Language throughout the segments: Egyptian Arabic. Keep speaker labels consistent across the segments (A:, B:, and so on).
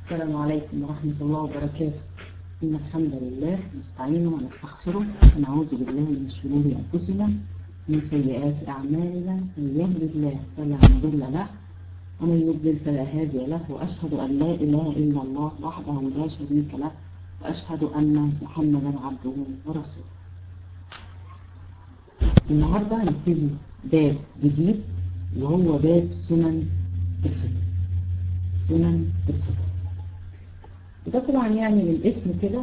A: السلام عليكم ورحمة الله وبركاته إن الحمد لله نستعينه ونستغفره ونعوذ بالله من شرور أنفسنا من سيئات أعمالنا من يهد الله فلا مضل له ومن يضلل فلا هادي له وأشهد أن لا إله إلا الله وحده لا شريك له وأشهد أن محمدا عبده ورسوله النهاردة هنبتدي باب جديد وهو باب سنن الفطر سنن الفطر وده طبعا يعني من الاسم كده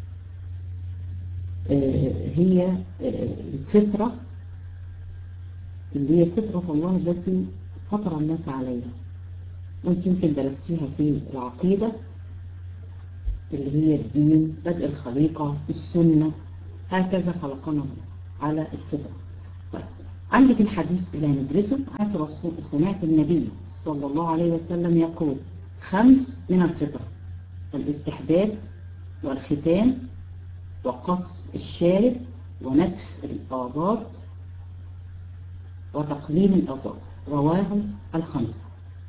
A: هي الفطرة اللي هي فطرة الله التي فطر الناس عليها وانت يمكن درستيها في العقيدة اللي هي الدين بدء الخليقة السنة هكذا خلقنا على الفطرة طيب عندك الحديث اللي هندرسه عن رسول سمعت النبي صلى الله عليه وسلم يقول خمس من الفطرة الاستحداد والختان وقص الشارب ونتف الآباط وتقليم الأظافر رواه الخمسة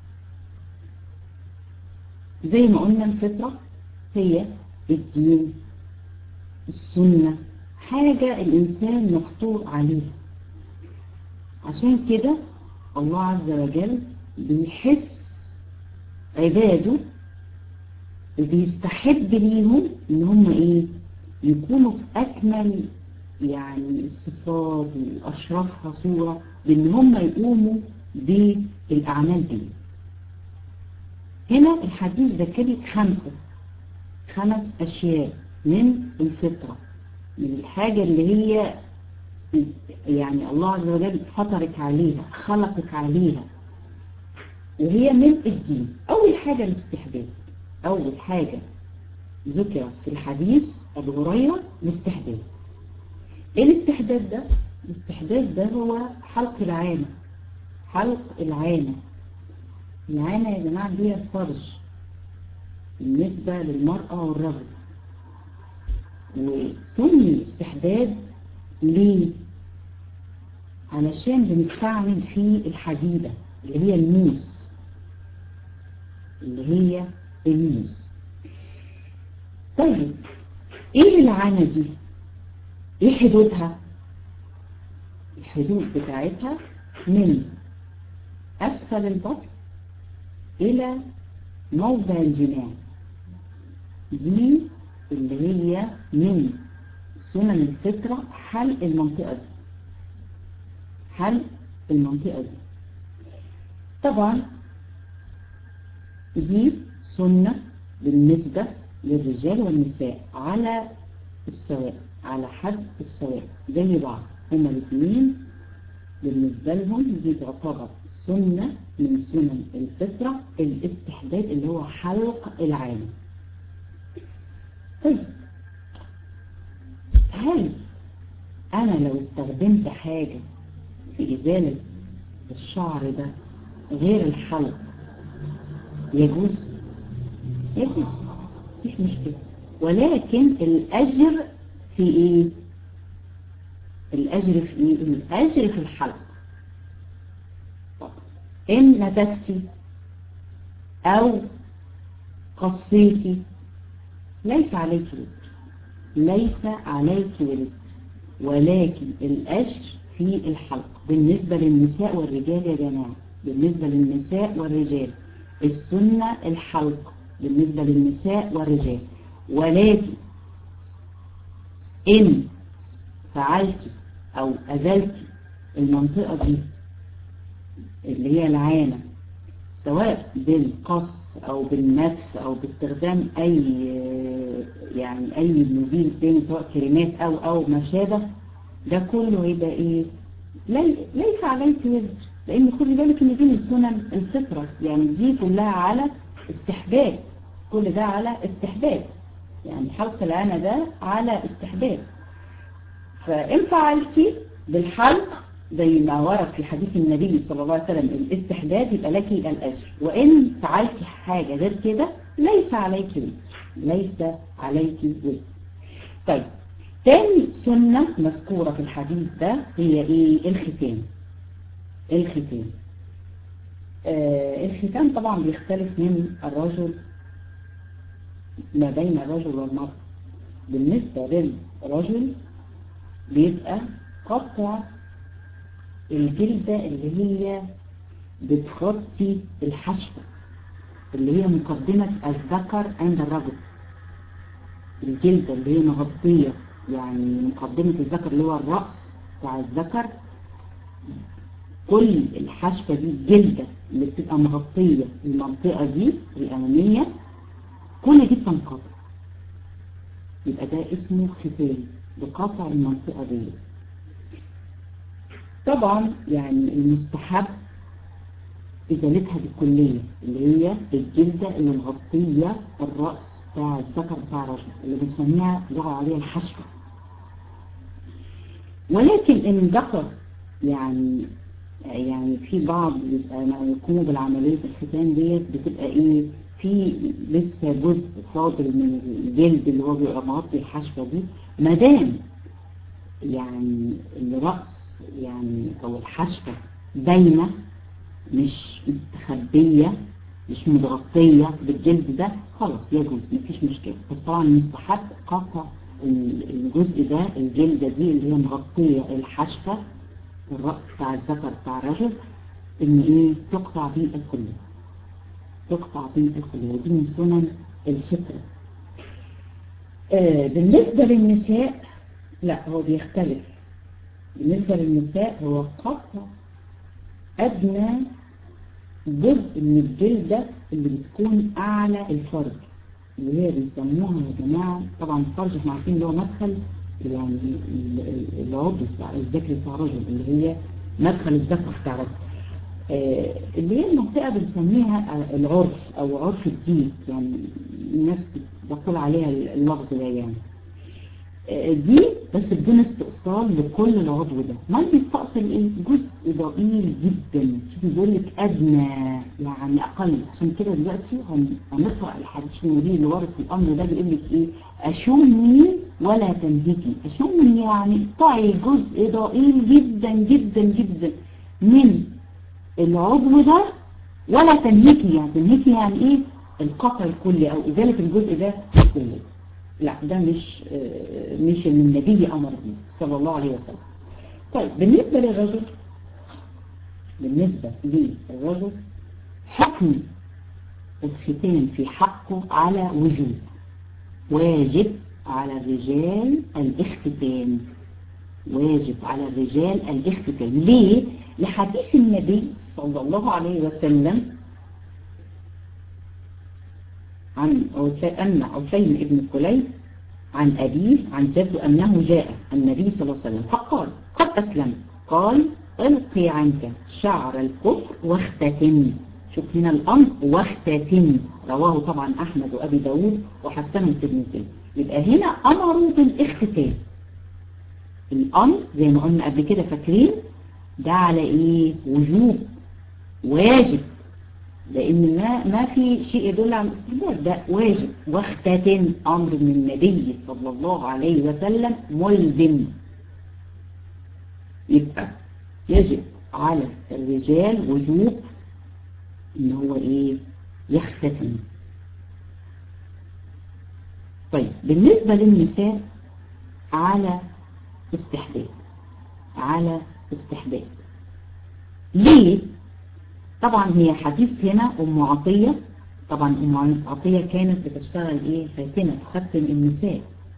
A: زي ما قلنا الفطرة هي الدين السنة حاجة الإنسان مفطور عليها عشان كده الله عز وجل بيحس عباده وبيستحب ليهم ان هم ايه يكونوا في اكمل يعني الصفات واشرفها صورة بان هم يقوموا بالاعمال دي هنا الحديث ذكرت خمسة خمس اشياء من الفطرة من الحاجة اللي هي يعني الله عز وجل فطرك عليها خلقك عليها وهي من الدين أول حاجة الاستحباب أول حاجة ذكرت في الحديث أبو هريرة الاستحباب إيه الاستحباب ده؟ الاستحباب ده هو حلق العانة حلق العانة العانة يا جماعة هي الفرج بالنسبة للمرأة والرجل وسمي استحداد ليه علشان بنستعمل فيه الحديدة اللي هي الموس اللي هي الموس طيب ايه العانة دي ايه حدودها الحدود بتاعتها من اسفل البطن الى موضع الجماع دي اللي هي من سنن الفطرة حل المنطقة دي حل المنطقة دي طبعا دي سنة بالنسبة للرجال والنساء على السواء على حد السواء زي بعض هما الاثنين بالنسبة لهم دي تعتبر سنة من سنن الفطرة الاستحداد اللي هو حلق العالم طيب هل أنا لو استخدمت حاجة في إزالة الشعر ده غير الحلق يجوز يجوز مش مشكلة ولكن الأجر في إيه الأجر في إيه الأجر في الحلق إن نتفتي أو قصيتي ليس عليك وزر ليس عليك وزر ولكن الأجر في الحلق بالنسبة للنساء والرجال يا جماعة بالنسبة للنساء والرجال السنة الحلق بالنسبة للنساء والرجال ولكن إن فعلت أو أزلت المنطقة دي اللي هي العانة سواء بالقص أو بالنتف أو باستخدام أي يعني أي مزيل تاني سواء كريمات أو أو ما شابه ده كله يبقى إيه لي ليس عليك وزر لأن خلي بالك إن دي من سنن الفطرة يعني دي كلها على استحباب كل ده على استحباب يعني حلق العانة ده على استحباب فإن فعلتي بالحلق زي ما ورد في حديث النبي صلى الله عليه وسلم الاستحداد يبقى لك الأجر وإن فعلت حاجة غير كده ليس عليك وزر ليس عليك وزر طيب تاني سنة مذكورة في الحديث ده هي ايه الختان الختان آه الختان طبعا بيختلف من الرجل ما بين الرجل والمرأة بالنسبة للرجل بيبقى قطع الجلدة اللي هي بتغطي الحشفة اللي هي مقدمة الذكر عند الرجل الجلدة اللي هي مغطية يعني مقدمة الذكر اللي هو الرأس بتاع الذكر كل الحشفة دي الجلدة اللي بتبقى مغطية المنطقة دي الأمامية كل دي بتنقطع يبقى ده اسمه ختان بقطع المنطقة دي طبعا يعني المستحب إزالتها بالكلية اللي هي الجلدة اللي مغطية الرأس بتاع الذكر بتاع الرجل اللي بنسميها لغة عليها الحشفة ولكن إن ذكر يعني يعني في بعض بيبقى ما يقوموا بالعملية الختان ديت بتبقى ايه في لسه جزء فاضل من الجلد اللي هو بيبقى مغطي الحشفة دي مادام يعني الرأس يعني او الحشفة باينة مش مستخبية مش متغطية بالجلد ده خلاص يجوز مفيش مشكلة بس طبعا مستحب قطع الجزء ده الجلدة دي اللي هي مغطية الحشفة الرأس بتاع الذكر بتاع الرجل ان ايه تقطع بيه الكلية تقطع بيه الكلية ودي من سنن الفطرة آه بالنسبة للنساء لا هو بيختلف بالنسبة للنساء هو قطع أدنى جزء من الجلدة اللي بتكون أعلى الفرج اللي هي بيسموها يا جماعة طبعا الفرج احنا عارفين اللي هو مدخل يعني العضو بتاع الذكر بتاع الرجل اللي هي مدخل الذكر بتاع الرجل آه اللي هي المنطقة بنسميها العرف أو عرف الدين يعني الناس بتقول عليها اللفظ ده يعني آه دي بس بدون استئصال لكل العضو ده ما بيستأصل ايه جزء ضئيل جدا شوفي بيقول لك ادنى يعني اقل عشان كده دلوقتي هنقرا الحديث النبي اللي ورد في الامر ده بيقول لك ايه اشمي ولا تنهكي اشمي يعني اقطعي جزء ضئيل جدا جدا جدا من العضو ده ولا تنهكي يعني تنهكي يعني ايه القطع الكلي او ازالة الجزء ده كله لا ده مش مش اللي النبي امر به صلى الله عليه وسلم طيب بالنسبة للرجل بالنسبة للرجل حكم الختان في حقه على وجوب واجب على الرجال الاختتان واجب على الرجال الاختتان ليه؟ لحديث النبي صلى الله عليه وسلم عن أن عثيم ابن كليب عن أبيه عن جده أنه جاء النبي صلى الله عليه وسلم فقال قد أسلم قال القي عنك شعر الكفر واختتن شوف هنا الأمر واختتن رواه طبعا أحمد وأبي داود وحسنه الترمذي يبقى هنا أمروا بالاختتان الأمر زي ما قلنا قبل كده فاكرين ده على إيه وجوب واجب لأن ما ما في شيء يدل على الاستحباب ده واجب واختتن أمر من النبي صلى الله عليه وسلم ملزم يبقى يجب على الرجال وجوب ان هو ايه يختتن طيب بالنسبة للنساء على استحباب على استحباب ليه طبعا هي حديث هنا ام عطية طبعا ام عطية كانت بتشتغل ايه فاتنة تختم النساء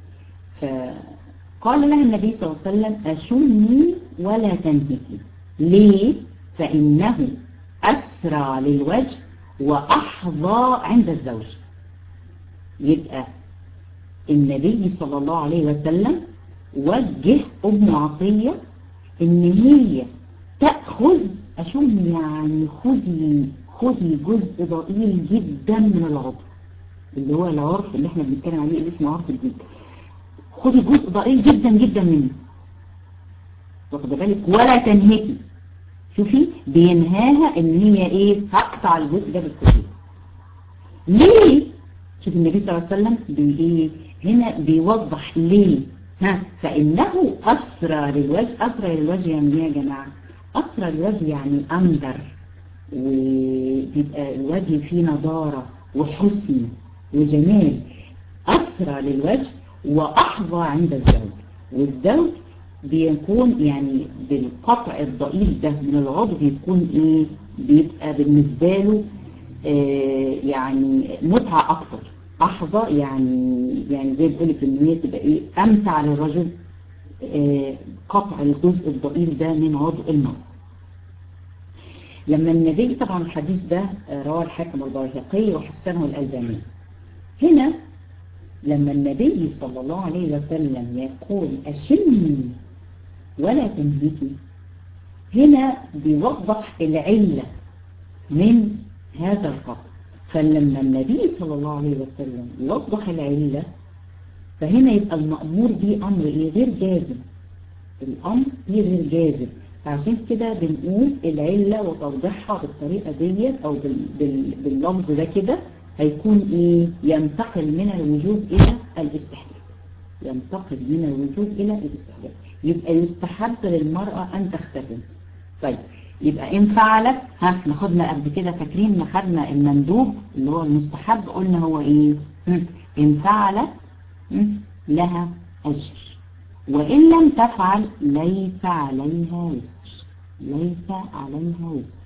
A: فقال لها النبي صلى الله عليه وسلم اشمي ولا تنهكي ليه فانه أسرى للوجه وأحظى عند الزوج يبقى النبي صلى الله عليه وسلم وجه أم عطية إن هي تأخذ أشم يعني خذي خذي جزء ضئيل جدا من العضو اللي هو العرف اللي احنا بنتكلم عليه اللي اسمه عرف الدين خذي جزء ضئيل جدا جدا منه واخد بالك ولا تنهكي شوفي بينهاها ان هي ايه هقطع الجزء ده بالكلية ليه شوف النبي صلى الله عليه وسلم بي هنا بيوضح ليه ها فانه اسرى للوجه اسرى للوجه يعني ايه يا جماعه اسرى للوجه يعني انذر وبيبقى الوجه فيه نضاره وحسن وجمال أسرع للوجه وأحظى عند الزوج والزوج بيكون يعني بالقطع الضئيل ده من العضو بيكون ايه بيبقى بالنسبة له آه يعني متعة اكتر احظى يعني يعني زي بقولك ان هي تبقى ايه امتع للرجل آه قطع الجزء الضئيل ده من عضو المرأة لما النبي طبعا الحديث ده رواه الحاكم البيهقي وحسنه الألباني هنا لما النبي صلى الله عليه وسلم يقول أشم ولا تنهكي هنا بيوضح العلة من هذا القطع فلما النبي صلى الله عليه وسلم يوضح العلة فهنا يبقى المأمور به أمر إيه غير جازم الأمر به غير جازم فعشان كده بنقول العلة وتوضيحها بالطريقة ديت أو باللفظ ده كده هيكون إيه ينتقل من الوجوب إلى الاستحباب ينتقل من الوجوب إلى الاستحباب يبقى يستحب للمرأة أن تختتم طيب يبقى إن فعلت ها احنا خدنا قبل كده فاكرين ما خدنا المندوب اللي هو المستحب قلنا هو إيه إن فعلت لها أجر وإن لم تفعل ليس عليها وزر ليس عليها وزر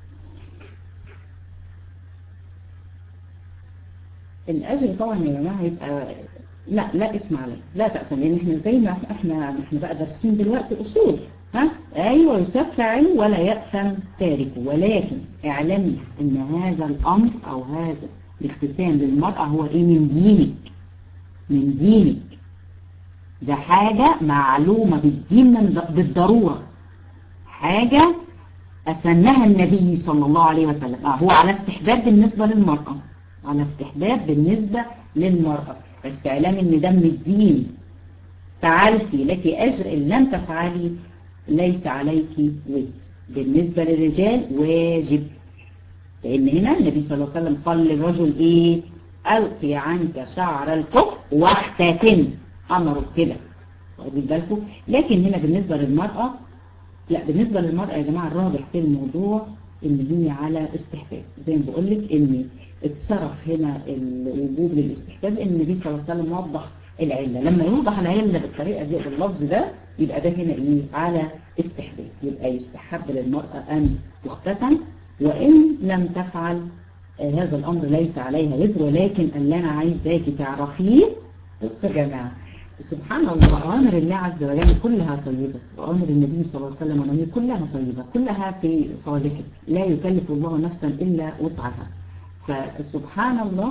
A: الأجر طبعا يا جماعة يبقى لا لا اسم عليه لا تأثم لأن احنا زي ما احنا احنا بقى دارسين دلوقتي أصول ها أيوة يساب فاعل ولا يأثم تاركه ولكن اعلمي ان هذا الأمر أو هذا الاختتام للمرأة هو ايه من دينك من دينك ده حاجة معلومة بالدين من بالضرورة حاجة أسنها النبي صلى الله عليه وسلم آه هو على استحباب بالنسبة للمرأة على استحباب بالنسبة للمرأة بس اعلامي ان ده من الدين فعلتي لك أجر إن لم تفعلي ليس عليك وزر بالنسبة للرجال واجب لأن هنا النبي صلى الله عليه وسلم قال للرجل إيه ألقي عنك شعر الكفر واختتن أمروا كده واخدين بالكم لكن هنا بالنسبة للمرأة لا بالنسبة للمرأة يا جماعة الراجح في الموضوع ان هي على استحباب زي ما بقول لك ان اتصرف هنا الوجوب للاستحباب ان النبي صلى الله عليه وسلم وضح العلة لما يوضح العلة بالطريقة دي باللفظ ده يبقى ده هنا ايه على استحباب يبقى يستحب للمرأة ان تختتم وان لم تفعل هذا الامر ليس عليها وزر ولكن اللي انا عايزاكي تعرفيه بصوا يا جماعه سبحان الله أوامر الله عز وجل كلها طيبة وأوامر النبي صلى الله عليه وسلم ونبي كلها طيبة كلها في صالحه لا يكلف الله نفسا إلا وسعها فسبحان الله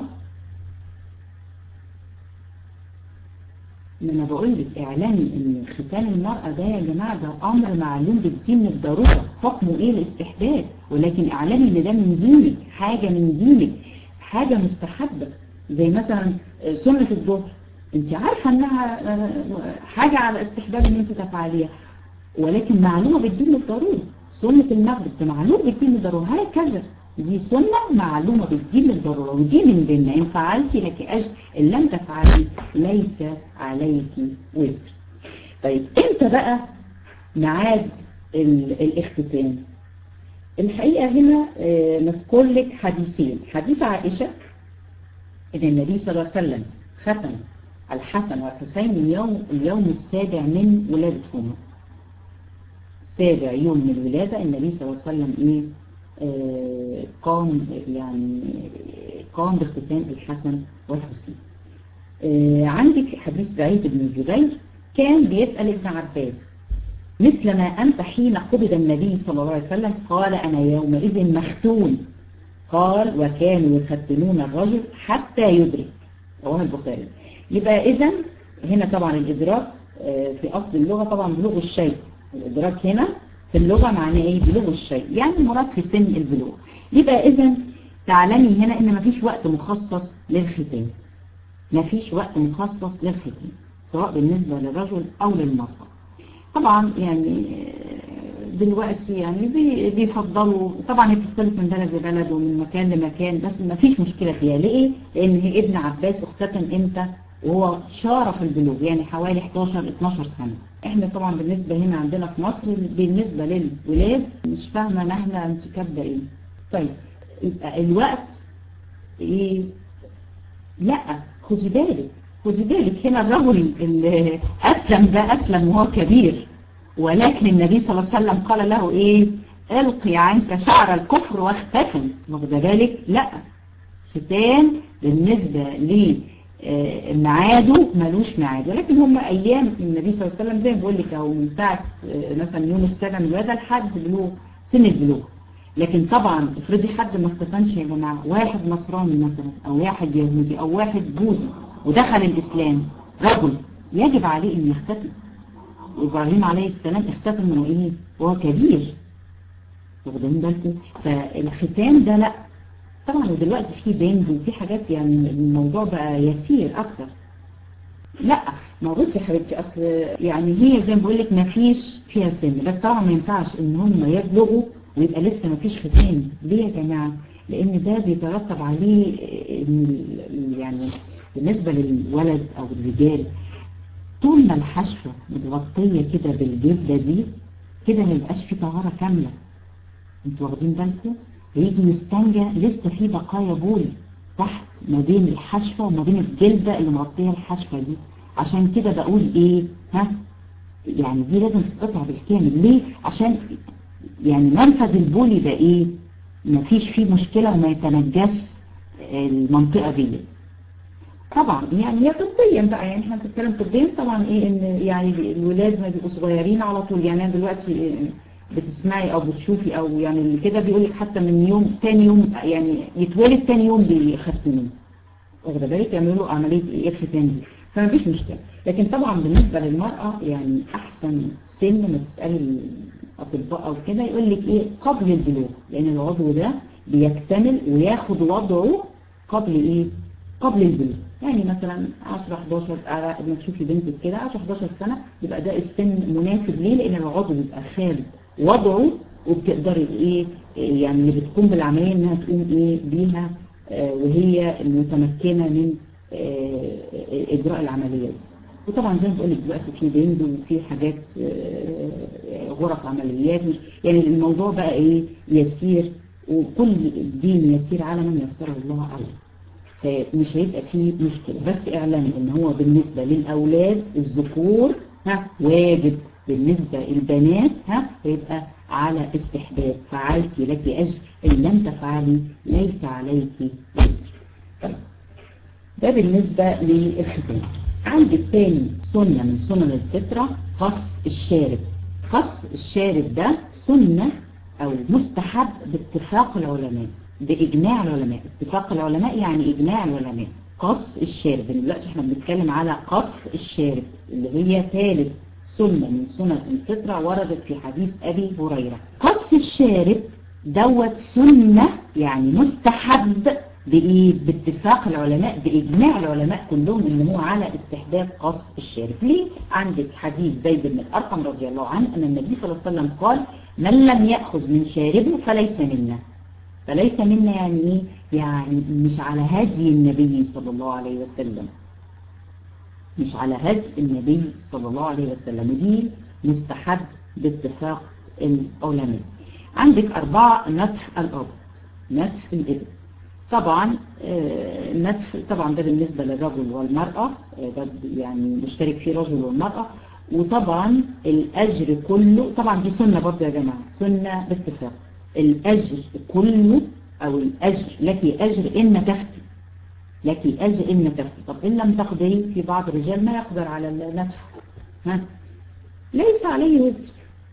A: ما انا بقول لك اعلامي ان ختان المرأة ده يا جماعة ده امر معلوم بالدين من الضرورة حكمه ايه الاستحباب ولكن اعلامي ان ده من دينك حاجة من دينك حاجة مستحبة زي مثلا سنة الظهر انت عارفة انها حاجة على استحباب ان انت تفعليها ولكن معلومة بالدين بالضرورة سنة المغرب ده معلوم بالدين بالضرورة هكذا دي سنة معلومة بالدين بالضرورة ودي من ديننا إن فعلتي لك أجر إن لم تفعلي ليس عليك وزر طيب امتى بقى ميعاد الاختتام الحقيقة هنا نذكر لك حديثين حديث عائشة ان النبي صلى الله عليه وسلم ختم الحسن والحسين اليوم اليوم السابع من ولادتهما سابع يوم من الولادة النبي صلى الله عليه وسلم ايه آه قام يعني قام باختتام الحسن والحسين آه عندك حديث سعيد بن جبير كان بيسأل ابن عباس مثل ما أنت حين قبض النبي صلى الله عليه وسلم قال أنا يومئذ مختون قال وكانوا يختنون الرجل حتى يدرك رواه البخاري يبقى إذا هنا طبعا الإدراك في أصل اللغة طبعا بلوغ الشيء الإدراك هنا في اللغة معناه إيه بلوغ الشيء يعني مراد في سن البلوغ يبقى إذا تعلمي هنا إن مفيش وقت مخصص للختان مفيش وقت مخصص للختان سواء بالنسبة للرجل أو للمرأة طبعا يعني دلوقتي يعني بيفضلوا طبعا هي بتختلف من بلد لبلد ومن مكان لمكان بس ما فيش مشكلة فيها ليه لان هي ابن عباس اختتن امتى وهو شارف البلوغ يعني حوالي 11 12 سنة احنا طبعا بالنسبة هنا عندنا في مصر بالنسبة للولاد مش فاهمة ان احنا انت كاتبه ايه طيب الوقت ايه لا خدي بالك خدي بالك هنا الرجل اللي أسلم ده أسلم وهو كبير ولكن النبي صلى الله عليه وسلم قال له إيه القي عنك شعر الكفر واختفن واخد بالك لا ختان بالنسبة لميعاده ملوش ميعاد ولكن هم أيام النبي صلى الله عليه وسلم زي ما بقول لك أهو من ساعة مثلا يوم السابع من الولادة لحد بلوغ سن البلوغ لكن طبعا افرضي حد ما اختفنش يا جماعة واحد نصراني مثلا أو واحد يهودي أو واحد بوذي ودخل الإسلام رجل يجب عليه أن يختفي إبراهيم عليه السلام اختفن من إيه وهو كبير واخدين بالكم فالختان ده لا طبعا ودلوقتي في بنج وفي حاجات يعني الموضوع بقى يسير اكتر لا ما بصي يا حبيبتي اصل يعني هي زي ما بقول لك ما فيش فيها سن بس طبعا ما ينفعش ان هم يبلغوا ويبقى لسه ما فيش ختان ليه يا جماعه لان ده بيترتب عليه يعني بالنسبه للولد او الرجال طول ما الحشفه متغطيه كده بالجلده دي كده ما يبقاش في طهاره كامله انتوا واخدين بالكم هيجي يستنجى لسه في بقايا بول تحت ما بين الحشفة وما بين الجلدة اللي مغطية الحشفة دي عشان كده بقول ايه ها يعني دي لازم تتقطع بالكامل ليه عشان يعني منفذ البول يبقى ايه مفيش فيه مشكلة وما يتنجس المنطقة دي طبعا يعني هي طبيا بقى يعني احنا بنتكلم طبيا طبعا ايه ان يعني الولاد ما بيبقوا صغيرين على طول يعني انا دلوقتي بتسمعي او بتشوفي او يعني كده بيقول لك حتى من يوم تاني يوم يعني يتولد تاني يوم بيختنوه واخده بالك يعملوا له عمليه ايه ختان دي فما فيش مشكله لكن طبعا بالنسبه للمراه يعني احسن سن ما تسالي الاطباء او كده يقول لك ايه قبل البلوغ لان العضو ده بيكتمل وياخد وضعه قبل ايه قبل البلوغ يعني مثلا 10 11 لما تشوفي بنتك كده 10 11 سنه يبقى ده السن مناسب ليه لان العضو بيبقى خالد وضعه وبتقدري ايه يعني اللي بتقوم بالعملية انها تقوم ايه بيها آه وهي المتمكنة من آه اجراء العملية دي وطبعا زي ما بقول لك دلوقتي في بنج وفي حاجات آه غرف عمليات مش يعني الموضوع بقى ايه يسير وكل الدين يسير على من يسره الله عليه فمش هيبقى فيه مشكلة بس اعلان ان هو بالنسبة للاولاد الذكور ها واجب بالنسبة للبنات ها يبقى على استحباب فعلتي لك أجر إن لم تفعلي ليس عليك أجر ده بالنسبة للختان عندك تاني سنة من سنن الفطرة قص الشارب قص الشارب ده سنة أو مستحب باتفاق العلماء بإجماع العلماء اتفاق العلماء يعني إجماع العلماء قص الشارب دلوقتي احنا بنتكلم على قص الشارب اللي هي ثالث سنة من سنن الفطرة وردت في حديث أبي هريرة قص الشارب دوت سنة يعني مستحب بإيه؟ باتفاق العلماء بإجماع العلماء كلهم إن هو على استحباب قص الشارب ليه؟ عندك حديث زيد بن الأرقم رضي الله عنه أن النبي صلى الله عليه وسلم قال من لم يأخذ من شاربه فليس منا فليس منا يعني إيه؟ يعني مش على هدي النبي صلى الله عليه وسلم مش على هدي النبي صلى الله عليه وسلم دي مستحب باتفاق العلماء عندك أربعة نتف الأرض نتف الإبل طبعا النتف طبعا ده بالنسبة للرجل والمرأة ده يعني مشترك فيه رجل والمرأة وطبعا الأجر كله طبعا دي سنة برضه يا جماعة سنة باتفاق الأجر كله أو الأجر لك أجر إن تفتي لك أجر إن تفتي طب إن لم تقدري في بعض الرجال ما يقدر على النتف ها ليس عليه وزر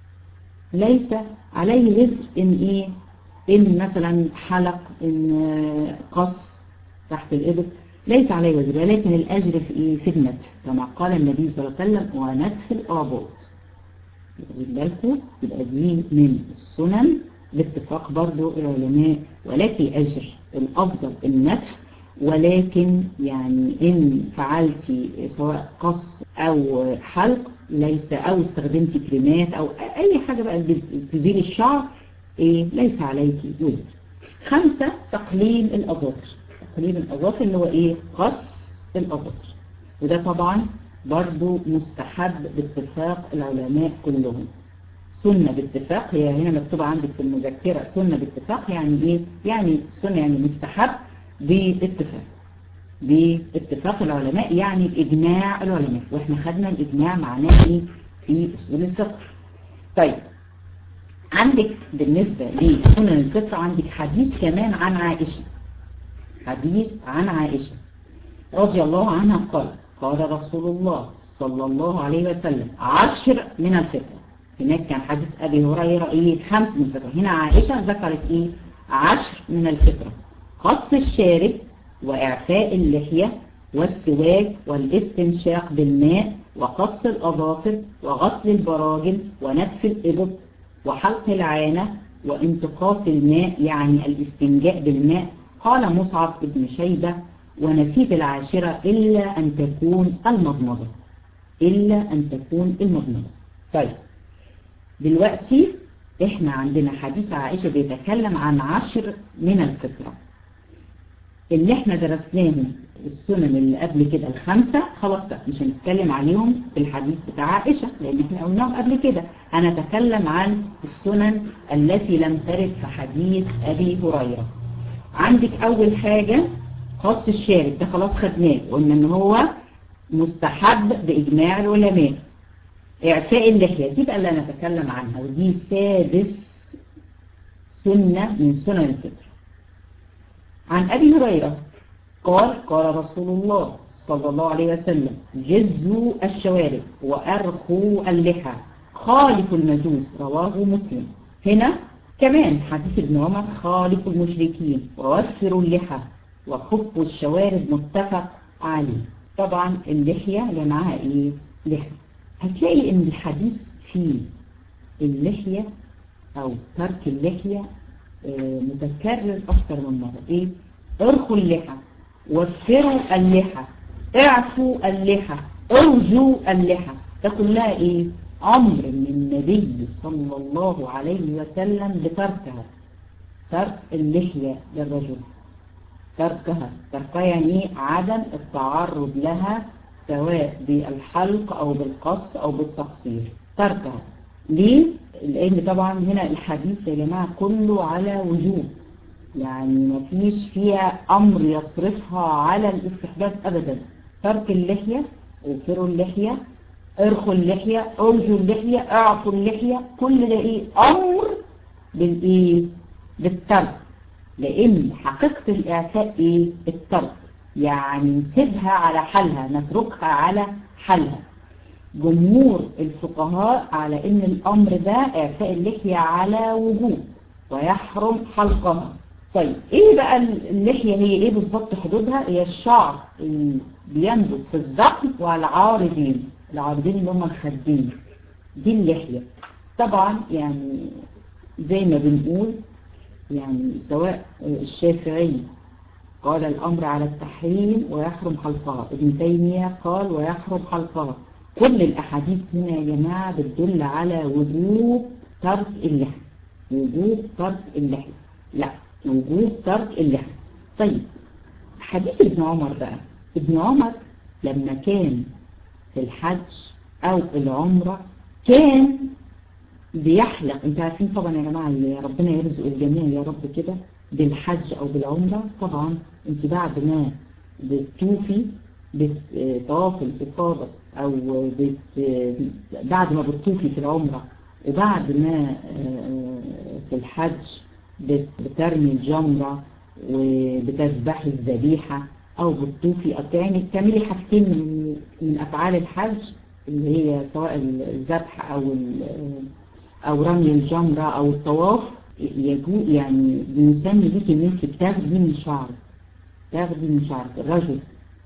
A: ليس عليه وزر إن إيه إن مثلا حلق إن قص تحت الإبط ليس عليه وزر ولكن الأجر في إيه في النتف كما قال النبي صلى الله عليه وسلم ونتف الآبوت يجب بالكم يبقى دي من السنن باتفاق برضو العلماء ولك أجر الأفضل النتف ولكن يعني إن فعلتي سواء قص أو حلق ليس أو استخدمتي كريمات أو أي حاجة بقى تزيل الشعر إيه ليس عليك وزر خمسة تقليم الأظافر تقليم الأظافر اللي هو إيه قص الأظافر وده طبعا برضو مستحب باتفاق العلماء كلهم سنة باتفاق هي هنا مكتوبة عندك في المذكرة سنة باتفاق يعني إيه يعني سنة يعني مستحب باتفاق باتفاق العلماء يعني بإجماع العلماء واحنا خدنا الإجماع معناه ايه في أصول الفقه طيب عندك بالنسبة لسنن الفطر عندك حديث كمان عن عائشة حديث عن عائشة رضي الله عنها قال قال رسول الله صلى الله عليه وسلم عشر من الفطر هناك كان حديث أبي هريرة إيه خمس من الفطرة هنا عائشة ذكرت إيه عشر من الفطرة قص الشارب وإعفاء اللحية والسواك والاستنشاق بالماء وقص الأظافر وغسل البراجل ونتف الإبط وحلق العانة وانتقاص الماء يعني الاستنجاء بالماء قال مصعب بن شيبة ونسيت العاشرة إلا أن تكون المضمضة إلا أن تكون المضمضة طيب دلوقتي احنا عندنا حديث عائشة بيتكلم عن عشر من الفطرة اللي احنا درسناهم السنن اللي قبل كده الخمسة خلاص بقى مش هنتكلم عليهم في الحديث بتاع عائشة لان احنا قلناهم قبل كده انا اتكلم عن السنن التي لم ترد في حديث ابي هريرة عندك اول حاجة قص الشارب ده خلاص خدناه قلنا ان هو مستحب باجماع العلماء اعفاء اللحية دي بقى اللي انا اتكلم عنها ودي سادس سنة من سنن الفطر عن ابي هريرة قال قال رسول الله صلى الله عليه وسلم جزوا الشوارب وأرخوا اللحى خالف المجوس رواه مسلم هنا كمان حديث ابن عمر خالف المشركين ووفروا اللحى وخفوا الشوارب متفق عليه طبعا اللحية اللي معاها ايه لحى هتلاقي ان الحديث فيه اللحية او ترك اللحية متكرر اكتر من مرة ايه ارخوا اللحى وفروا اللحى اعفوا اللحى ارجوا اللحى ده كلها ايه امر من النبي صلى الله عليه وسلم بتركها ترك اللحية للرجل تركها تركها يعني عدم التعرض لها سواء بالحلق او بالقص او بالتقصير تركها ليه؟ لان طبعا هنا الحديث يا جماعة كله على وجوب يعني ما فيش فيها أمر يصرفها على الاستحباب أبدا ترك اللحية اوفروا اللحية ارخوا اللحية ارجوا اللحية اعفوا اللحية كل ده ايه أمر بالايه بالترك لأن حقيقة الإعفاء ايه الترك يعني نسيبها على حالها نتركها على حالها جمهور الفقهاء على ان الأمر ده إعفاء اللحية على وجوب ويحرم حلقها طيب ايه بقى اللحية هي ايه بالظبط حدودها هي الشعر اللي بينبت في الذقن والعارضين العارضين اللي هم الخدين دي اللحية طبعا يعني زي ما بنقول يعني سواء الشافعي قال الأمر على التحريم ويحرم حلقها ابن تيمية قال ويحرم حلقها كل الأحاديث هنا يا جماعة بتدل على وجوب ترك اللحية وجوب ترك اللحية لا وجوب ترك اللحم طيب حديث ابن عمر بقى ابن عمر لما كان في الحج او العمرة كان بيحلق انت عارفين طبعا يا جماعة اللي ربنا يرزق الجميع يا رب كده بالحج او بالعمرة طبعا انت بعد ما بتطوفي بطواف الإفاضة او بت بعد ما بتطوفي في العمرة وبعد ما في الحج بترمي الجمرة وبتذبحي الذبيحة او بتطوفي يعني تعملي حاجتين من, من افعال الحج اللي هي سواء الذبح او او رمي الجمرة او الطواف يجو يعني بيسمي ليك ان انت بتاخدي من شعرك تاخدي من شعرك الرجل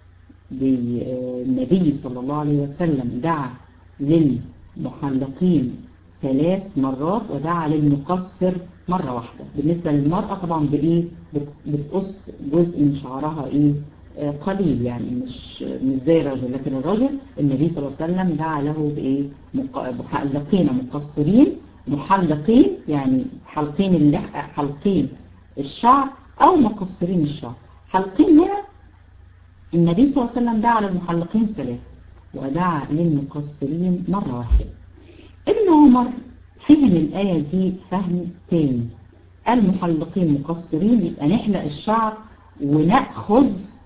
A: بالنبي صلى الله عليه وسلم دعا للمحلقين ثلاث مرات ودعا للمقصر مرة واحدة بالنسبة للمرأة طبعا بإيه بتقص جزء من شعرها إيه آه قليل يعني مش مش زي الرجل لكن الرجل النبي صلى الله عليه وسلم دعا له بإيه محلقين مقصرين محلقين يعني حلقين اللحى حلقين الشعر أو مقصرين الشعر حلقين هنا النبي صلى الله عليه وسلم دعا للمحلقين ثلاث ودعا للمقصرين مرة واحدة ابن عمر فهم الآية دي فهم تاني المحلقين مقصرين يبقى نحلق الشعر ونأخذ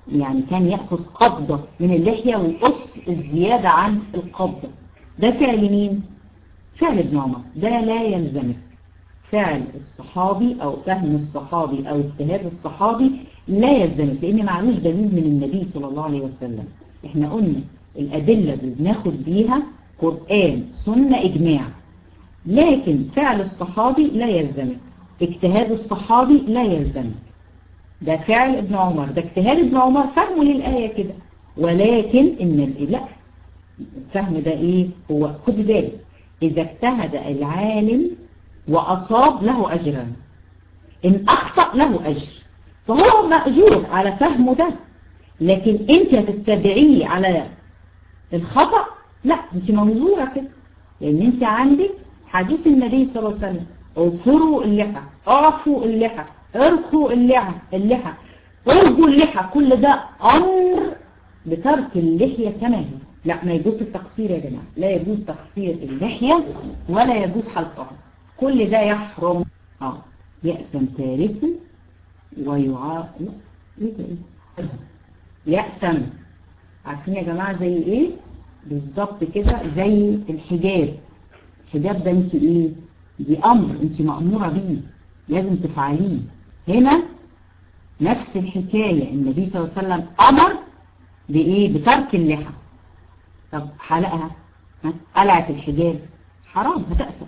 A: يعني كان يأخذ قبضة من اللحية ويقص الزيادة عن القبضة ده فعل مين؟ فعل ابن عمر ده لا يلزمك فعل الصحابي أو فهم الصحابي أو اجتهاد الصحابي لا يلزمك لأن معلوش دليل من النبي صلى الله عليه وسلم احنا قلنا الأدلة اللي بناخد بيها قرآن سنة إجماع لكن فعل الصحابي لا يلزمك اجتهاد الصحابي لا يلزمك ده فعل ابن عمر ده اجتهاد ابن عمر فهمه للآية كده ولكن ان لا الفهم ده ايه هو خد بالك اذا اجتهد العالم واصاب له اجران ان اخطأ له اجر فهو مأجور على فهمه ده لكن انت هتتبعيه على الخطأ لا انت منظورة كده لان انت عندك حديث النبي صلى الله عليه وسلم اغفروا اللحى اعفوا اللحى ارخوا اللحى اللحى ارجوا اللحى كل ده امر بترك اللحية كما هي لا ما يجوز التقصير يا جماعة لا يجوز تقصير اللحية ولا يجوز حلقها كل ده يحرم اه يأسم تاركه ويعا لا ايه ده ايه يأسم عارفين يا جماعة زي ايه بالظبط كده زي الحجاب الحجاب ده انت ايه دي امر انت مأمورة بيه لازم تفعليه هنا نفس الحكاية النبي صلى الله عليه وسلم امر بايه بترك اللحى طب حلقها قلعت الحجاب حرام هتأثم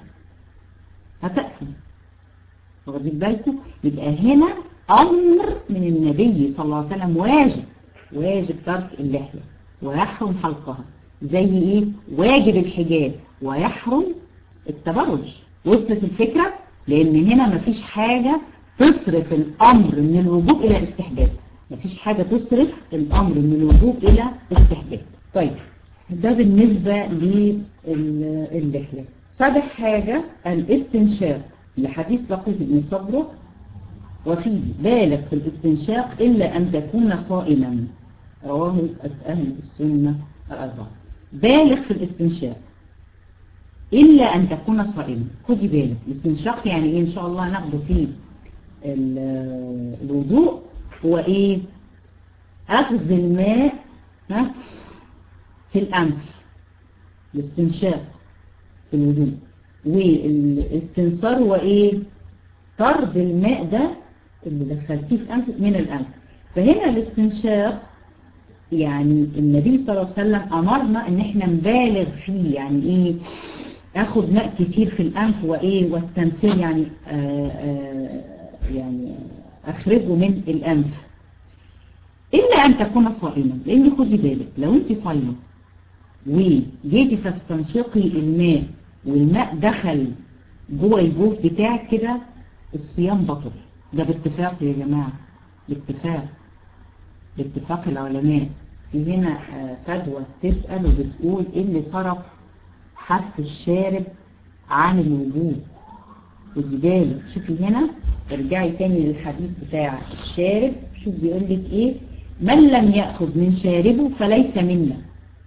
A: هتأثم واخدين بالكم يبقى هنا امر من النبي صلى الله عليه وسلم واجب واجب ترك اللحية ويحرم حلقها زي ايه واجب الحجاب ويحرم التبرج وصلت الفكرة لان هنا مفيش حاجة تصرف الامر من الوجوب الى استحباب مفيش حاجة تصرف الامر من الوجوب الى استحباب طيب ده بالنسبة للحية سابع حاجة الاستنشاق لحديث لقيط بن صبره وفيه بالغ في الاستنشاق إلا أن تكون صائما رواه أهل السنة الأربعة بالغ في الاستنشاق إلا أن تكون صائما خدي بالك الاستنشاق يعني إيه إن شاء الله ناخده فيه الوضوء هو إيه أخذ الماء ها في الأنف الاستنشاق في الوضوء والاستنصار هو إيه طرد الماء ده اللي دخلتيه في أنف من الأنف فهنا الاستنشاق يعني النبي صلى الله عليه وسلم أمرنا ان احنا نبالغ فيه يعني ايه اخد ماء كتير في الأنف وايه واستنسر يعني آآ آآ يعني اخرجه من الأنف إلا أن تكون صائما لأن خدي بالك لو أنت صايمة وجيتي تستنشقي الماء والماء دخل جوه الجوف بتاعك كده الصيام بطل ده باتفاق يا جماعة باتفاق باتفاق العلماء في هنا فدوى تسأل وبتقول ايه اللي صرف حث الشارب عن الوجوب ودي بالك شوفي هنا ارجعي تاني للحديث بتاع الشارب شوف بيقول لك ايه من لم يأخذ من شاربه فليس منا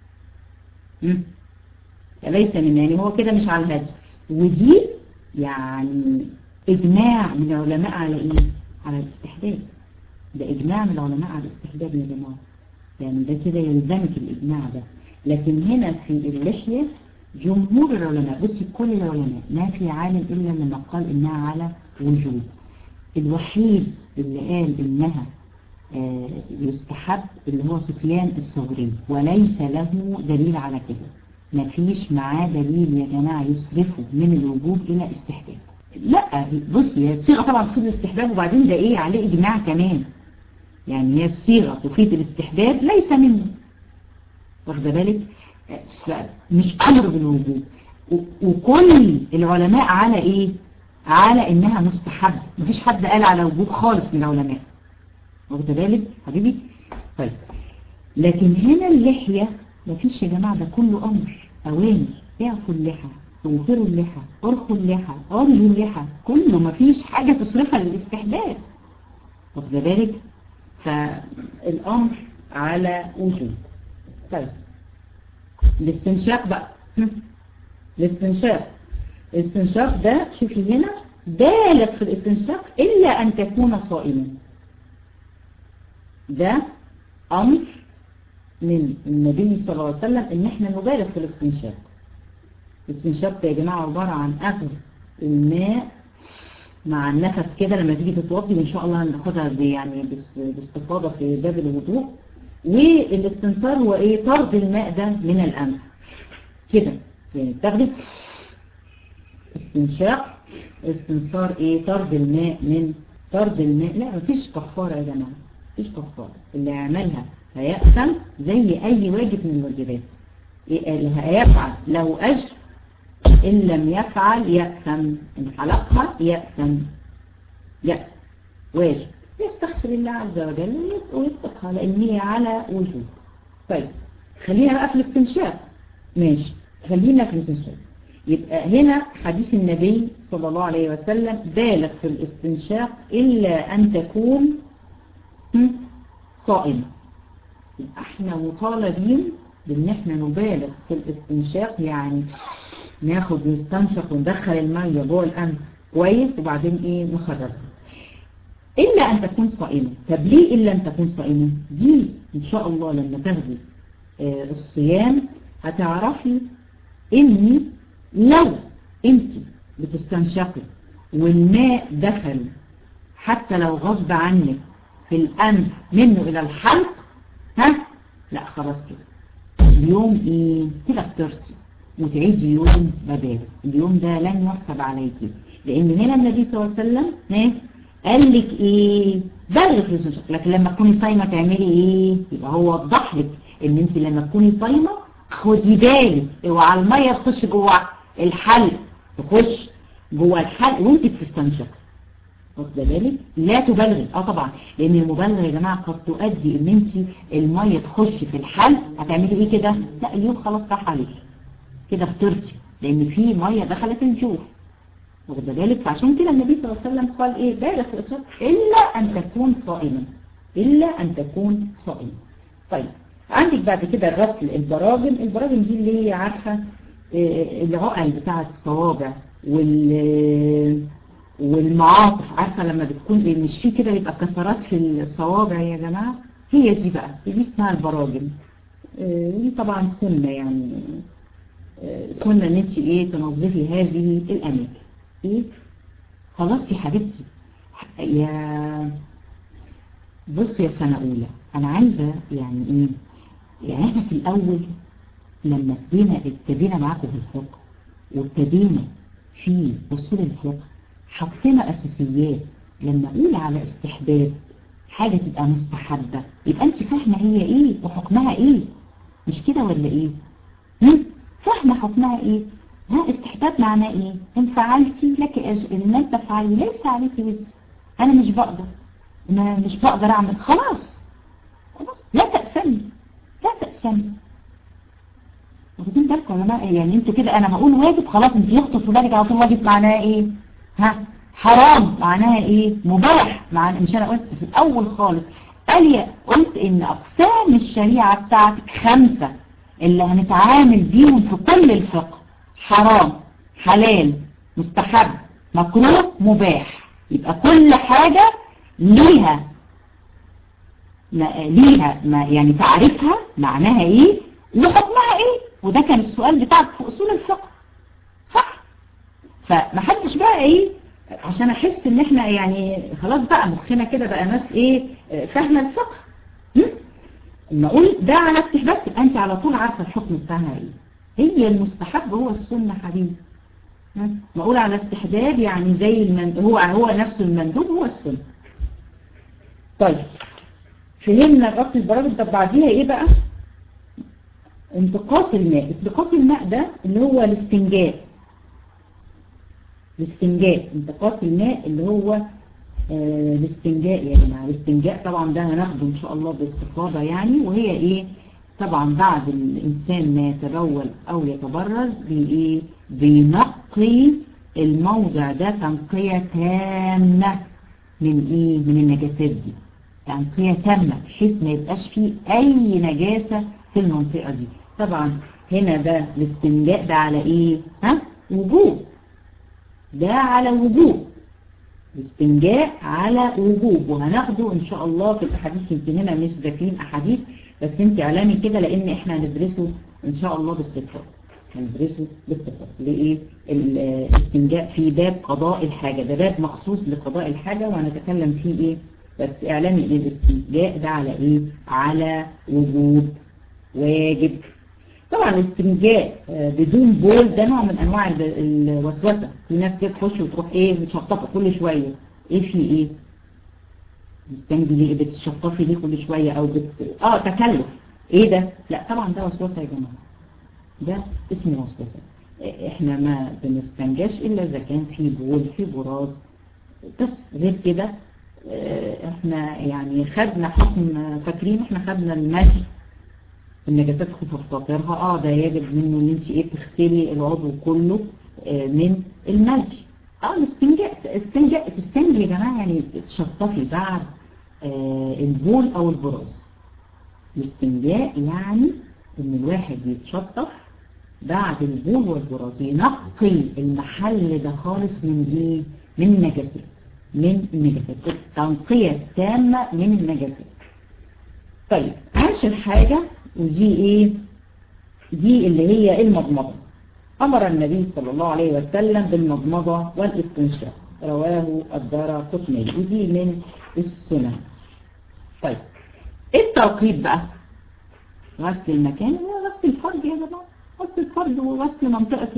A: فليس منا يعني هو كده مش على الهدي ودي يعني اجماع من العلماء على ايه على الاستحباب ده اجماع من العلماء على الاستحباب يا جماعه يعني ده كده يلزمك الاجماع ده لكن هنا في اللحية جمهور العلماء بصي كل العلماء ما في عالم الا لما قال انها على وجوب الوحيد اللي قال انها آه يستحب اللي هو سفيان الثوري وليس له دليل على كده ما فيش معاه دليل يا جماعة يصرفه من الوجوب الى استحباب لا بصي هي الصيغة طبعا تفيد الاستحباب وبعدين ده ايه عليه اجماع كمان يعني هي الصيغة تفيد الاستحباب ليس منه واخده بالك مش امر بالوجوب وكل العلماء على ايه على انها مستحب مفيش حد قال على وجوب خالص من العلماء واخده بالك حبيبي طيب لكن هنا اللحية مفيش يا جماعة ده كله امر اوامر اعفوا اللحى اوفروا اللحى ارخوا اللحى ارجوا اللحى كله مفيش حاجة تصرفها للاستحباب واخده بالك فالامر على وجوب طيب الاستنشاق بقى الاستنشاق الاستنشاق ده شوفي هنا بالغ في الاستنشاق إلا أن تكون صائما ده أمر من النبي صلى الله عليه وسلم ان احنا نبالغ في الاستنشاق الاستنشاق يا جماعة عبارة عن أخذ الماء مع النفس كده لما تيجي تتوضي وإن شاء الله هناخدها يعني باستفاضة في باب الوضوء والاستنثار هو ايه طرد الماء ده من الأنف كده يعني بتاخدي استنشاق استنثار ايه طرد الماء من طرد الماء لا مفيش كفارة يا جماعة مفيش كفارة اللي يعملها هيأثم زي أي واجب من الواجبات اللي هيفعل له أجر إن لم يفعل يأثم إن حلقها يأثم يأثم واجب يستغفر الله عز وجل ويتقها لأن هي على وجوب طيب خلينا بقى في الاستنشاق ماشي خلينا في الاستنشاق يبقى هنا حديث النبي صلى الله عليه وسلم بالغ في الاستنشاق إلا أن تكون صائمة احنا مطالبين بان احنا نبالغ في الاستنشاق يعني ناخد نستنشق وندخل المية جوه الانف كويس وبعدين ايه نخرجها الا ان تكون صائمة طب ليه الا ان تكون صائمة دي ان شاء الله لما تاخدي آه الصيام هتعرفي اني لو انت بتستنشقي والماء دخل حتى لو غصب عنك في الانف منه الى الحلق ها لا خلاص كده اليوم ايه كده اخترتي وتعيدي يوم بداله اليوم ده لن يحسب عليكي لان هنا النبي صلى الله عليه وسلم ايه قال لك ايه بلغ في الاستنشاق لكن لما تكوني صايمه تعملي ايه يبقى هو وضح لك ان انت لما تكوني صايمه خدي بالك اوعى الميه تخش جوه الحلق تخش جوه الحلق وانت بتستنشقي واخده بالك لا تبالغي اه طبعا لان المبالغه يا جماعه قد تؤدي ان انت الميه تخش في الحلق هتعملي ايه كده لا اليوم خلاص راح عليك كده فطرتي لان في ميه دخلت الجوف واخده بالك فعشان كده النبي صلى الله عليه وسلم قال ايه بالغ في الصوم الا ان تكون صائما الا ان تكون صائما طيب عندك بعد كده الغسل البراجم البراجم دي اللي هي عارفه العقل بتاعه الصوابع وال والمعاطف عارفة لما بتكون مش في كده بيبقى كسرات في الصوابع يا جماعة هي دي بقى دي اسمها البراجم دي طبعا سنة يعني سنة ان انت ايه تنظفي هذه الاماكن ايه خلاص يا حبيبتي يا بص يا سنة اولى انا عايزة يعني ايه يعني احنا في الاول لما ابتدينا ابتدينا معاكم في الفقه وابتدينا في اصول الفقه حطينا أساسيات لما أقول على استحباب حاجة تبقى مستحبة يبقى أنت فاهمة هي إيه وحكمها إيه مش كده ولا إيه فاهمة حكمها إيه ها استحباب معناه إيه إن فعلتي لك أجر إن لم تفعلي ليس عليك وزر أنا مش بقدر ما مش بقدر أعمل خلاص خلاص لا تأسمي لا تأسمي واخدين بالكم يا جماعه يعني انتوا كده انا بقول واجب خلاص انت يخطر في بالك على طول واجب معناه ايه ها حرام معناها ايه مباح معنى مش انا قلت في الاول خالص قال لي قلت ان اقسام الشريعة بتاعتك خمسة اللي هنتعامل بيهم في كل الفقه حرام حلال مستحب مكروه مباح يبقى كل حاجة ليها ما ليها ما يعني تعريفها معناها ايه وحكمها ايه وده كان السؤال بتاعك في اصول الفقه صح فمحدش بقى ايه عشان احس ان احنا يعني خلاص بقى مخنا كده بقى ناس ايه فاهمه الفقه لما اقول ده على استحباب تبقى انت على طول عارفه الحكم بتاعها ايه هي المستحب هو السنه حبيبي ما اقول على استحباب يعني زي المن... هو هو نفس المندوب هو السنه طيب فهمنا غسل البراجم طب بعديها ايه بقى انتقاص الماء انتقاص الماء ده اللي هو الاستنجاء الاستنجاء انتقاص الماء اللي هو آه الاستنجاء يا جماعه الاستنجاء طبعا ده هناخده ان شاء الله باستفاضه يعني وهي ايه طبعا بعد الانسان ما يتبول او يتبرز بايه بينقي الموضع ده تنقيه تامه من ايه من النجاسات دي تنقيه تامه بحيث ما يبقاش فيه اي نجاسه في المنطقه دي طبعا هنا ده الاستنجاء ده على ايه ها وجوب ده على وجوب الاستنجاء على وجوب وهناخده ان شاء الله في الاحاديث يمكن هنا مش ذاكرين احاديث بس انت اعلامي كده لان احنا هندرسه ان شاء الله باستفاضه هندرسه باستفاضه لايه الاستنجاء في باب قضاء الحاجه ده باب مخصوص لقضاء الحاجه وهنتكلم فيه ايه بس اعلامي ان الاستنجاء ده على ايه على وجوب واجب طبعا الاستنجاء بدون بول ده نوع من انواع الوسوسه في ناس كده تخش وتروح ايه بتشطفه كل شويه ايه في ايه بتستنجي ليه بتشطفي ليه كل شويه او بت... اه تكلف ايه ده لا طبعا ده وسوسه يا جماعه ده اسمه وسوسه احنا ما بنستنجاش الا اذا كان في بول في براز بس غير كده احنا يعني خدنا حكم فاكرين احنا خدنا المشي النجاسات خفف تطهيرها اه ده يجب منه ان انت ايه تغسلي العضو كله آه من المشي اه الاستنجاء استنجاء تستنجي يا جماعه يعني تشطفي بعد آه البول او البراز الاستنجاء يعني ان الواحد يتشطف بعد البول والبراز ينقي المحل ده خالص من ايه من النجاسات من النجاسات التنقية التامة من النجاسات طيب عاشر حاجة ودي ايه دي اللي هي المضمضة امر النبي صلى الله عليه وسلم بالمضمضة والاستنشاق رواه الدار قطني ودي من السنن طيب ايه التوقيت بقى غسل المكان هو غسل الفرج يا جماعه غسل الفرج وغسل منطقة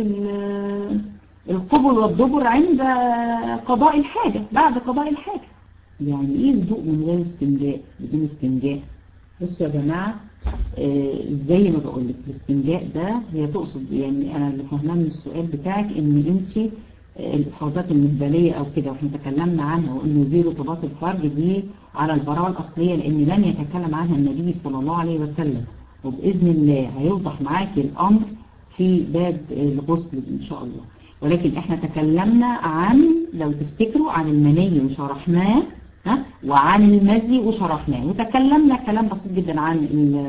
A: القبل والدبر عند قضاء الحاجة بعد قضاء الحاجة يعني ايه وضوء من غير استنجاء بدون استنجاء بصوا يا جماعة آه زي ما بقول لك الاستنجاء ده هي تقصد يعني انا اللي فاهماه من السؤال بتاعك ان انت آه الافرازات المهبلية او كده واحنا تكلمنا عنها وانه دي رطوبات الفرج دي على البراءة الاصلية لان لم يتكلم عنها النبي صلى الله عليه وسلم وبإذن الله هيوضح معاكي الامر في باب الغسل ان شاء الله ولكن احنا تكلمنا عن لو تفتكروا عن المني وشرحناه ها وعن المزي وشرحناه وتكلمنا كلام بسيط جدا عن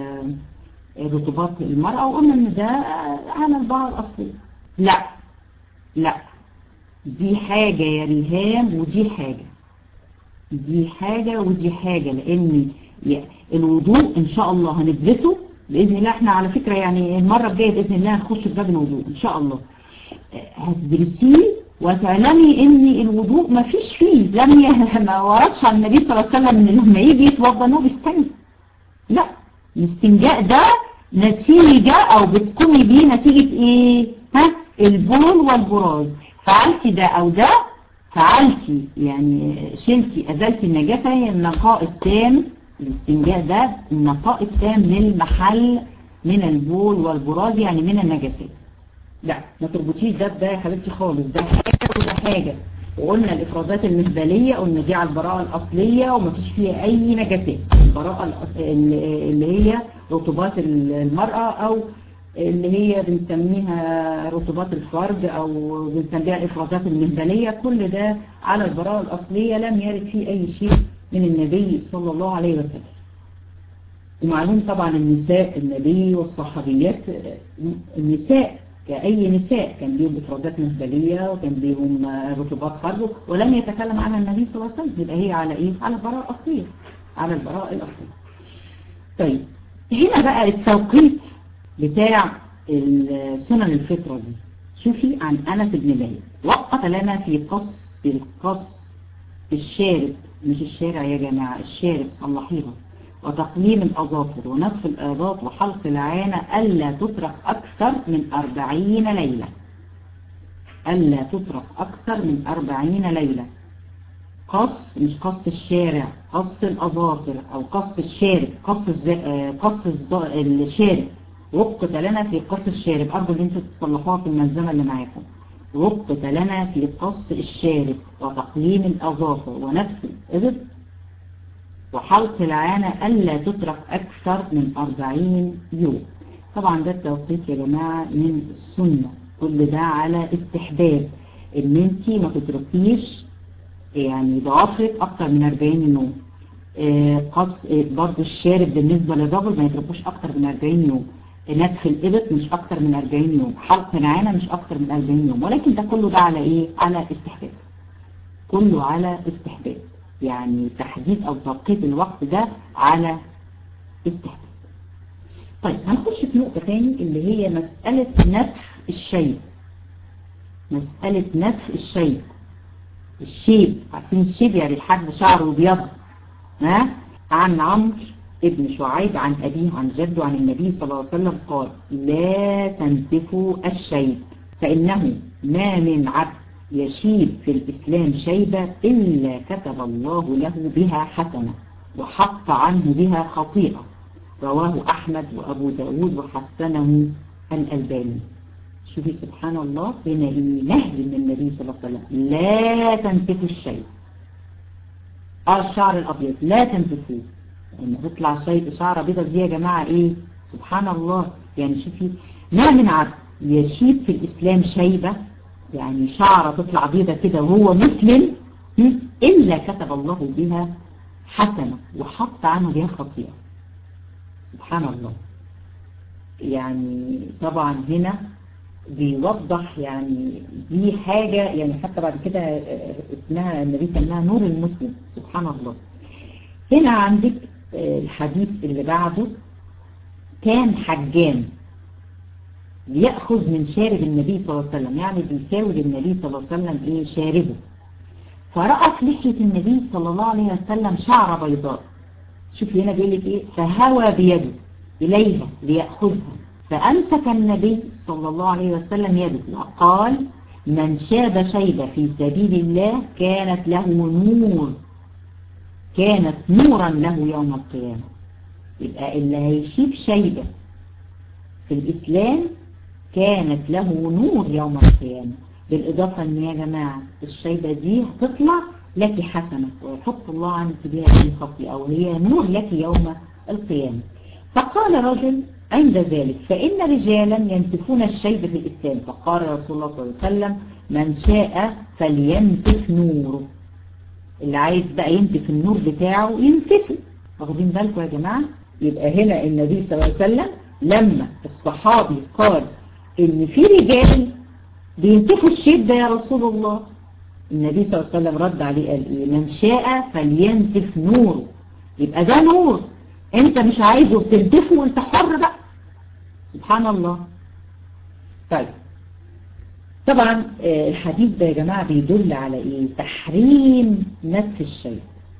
A: رطوبات المرأة وقلنا ان ده على البعض الاصلي لا لا دي حاجة يا ريهام ودي حاجة دي حاجة ودي حاجة لان الوضوء ان شاء الله هندرسه بإذن الله احنا على فكرة يعني المرة الجاية بإذن الله هنخش في باب الوضوء ان شاء الله هتدرسيه وتعلمي ان الوضوء ما فيش فيه لم ي... ما وردش عن النبي صلى الله عليه وسلم ان لما يجي يتوضى انه بيستنجى لا الاستنجاء ده نتيجة او بتقومي بيه نتيجة ايه ها البول والبراز فعلتي ده او ده فعلتي يعني شلتي ازلتي النجاسة هي النقاء التام الاستنجاء ده النقاء التام للمحل من البول والبراز يعني من النجاسات لا ما تربطيش ده بده يا حبيبتي خالص ده حاجة وده حاجة وقلنا الافرازات المهبلية قلنا دي على البراءة الاصلية وما فيش فيها اي نجاسات البراءة اللي هي رطوبات المرأة او اللي هي بنسميها رطوبات الفرج او بنسميها الافرازات المهبلية كل ده على البراءة الاصلية لم يرد فيه اي شيء من النبي صلى الله عليه وسلم ومعلوم طبعا النساء النبي والصحابيات النساء كأي نساء كان ليهم إفرادات مهبلية وكان ليهم رطوبات خرج ولم يتكلم عنها النبي صلى الله عليه وسلم يبقى هي على إيه؟ على البراءة الأصلية على البراءة الأصلية طيب هنا بقى التوقيت بتاع سنن الفطرة دي شوفي عن أنس بن مالك وقت لنا في قص القص الشارب مش الشارع يا جماعة الشارب صلحيها وتقليم الأظافر ونطف الآباط وحلق العانة ألا تترك أكثر من أربعين ليلة ألا تترك أكثر من أربعين ليلة قص مش قص الشارع قص الأظافر أو قص الشارب قص الز... قص الز... الشارب وقت لنا في قص الشارب أرجو أن انتوا تصلحوها في الملزمة اللي معاكم وقت لنا في قص الشارب وتقليم الأظافر ونتف الإبط وحلق العانة ألا تترك أكثر من أربعين يوم طبعا ده التوقيت يا جماعة من السنة كل ده على استحباب ان انت ما تتركيش يعني ضعفك اكتر من 40 يوم قص برضو الشارب بالنسبة للرجل ما يتركوش اكتر من 40 يوم نتف الإبط مش اكتر من 40 يوم حلق العانة مش اكتر من 40 يوم ولكن ده كله ده على ايه على استحباب كله على استحباب يعني تحديد أو توقيت الوقت ده على استحباب طيب هنخش في نقطة تاني اللي هي مسألة نتف الشيب مسألة نتف الشيب الشيب عارفين الشيب يعني الحد شعره ابيض ها عن عمرو ابن شعيب عن أبيه عن جده عن النبي صلى الله عليه وسلم قال لا تنتفوا الشيب فإنه ما من عبد يشيب في الإسلام شيبة إلا كتب الله له بها حسنة وحط عنه بها خطيئة رواه أحمد وأبو داود وحسنه الألباني شوفي سبحان الله هنا نهي من النبي صلى الله عليه وسلم لا تنتفوا الشيء اه الشعر الأبيض لا تنتفوه لما يعني تطلع شيء شعر بيضة دي يا جماعة ايه سبحان الله يعني شوفي ما من عبد يشيب في الإسلام شيبة يعني شعرة تطلع بيضة كده وهو مسلم إلا كتب الله بها حسنة وحط عنه بها خطيئة سبحان الله يعني طبعا هنا بيوضح يعني دي حاجة يعني حتى بعد كده اسمها النبي سماها نور المسلم سبحان الله هنا عندك الحديث اللي بعده كان حجام بيأخذ من شارب النبي صلى الله عليه وسلم يعني بيساوي النبي صلى الله عليه وسلم ايه شاربه فرأى في لحية النبي صلى الله عليه وسلم شعر بيضاء شوفي هنا بيقول لك ايه فهوى بيده إليها ليأخذها فأمسك النبي صلى الله عليه وسلم يده وقال من شاب شيبة في سبيل الله كانت له نور كانت نورا له يوم القيامة يبقى اللي هيشيب شيبة في الإسلام كانت له نور يوم القيامة بالإضافة أن يا جماعة الشيبة دي هتطلع لك حسنة ويحط الله عنك بها في خطيئة وهي نور لك يوم القيامة فقال رجل عند ذلك فإن رجالا ينتفون الشيب في الإسلام فقال رسول الله صلى الله عليه وسلم من شاء فلينتف نوره اللي عايز بقى ينتف النور بتاعه ينتفه واخدين بالكم يا جماعة يبقى هنا النبي صلى الله عليه وسلم لما الصحابي قال ان في رجال بينتفوا الشيب ده يا رسول الله النبي صلى الله عليه وسلم رد عليه قال ايه من شاء فلينتف نوره يبقى ده نور انت مش عايزه بتنتفه وانت حر بقى سبحان الله طيب طبعا الحديث ده يا جماعة بيدل على ايه تحريم نتف الشيء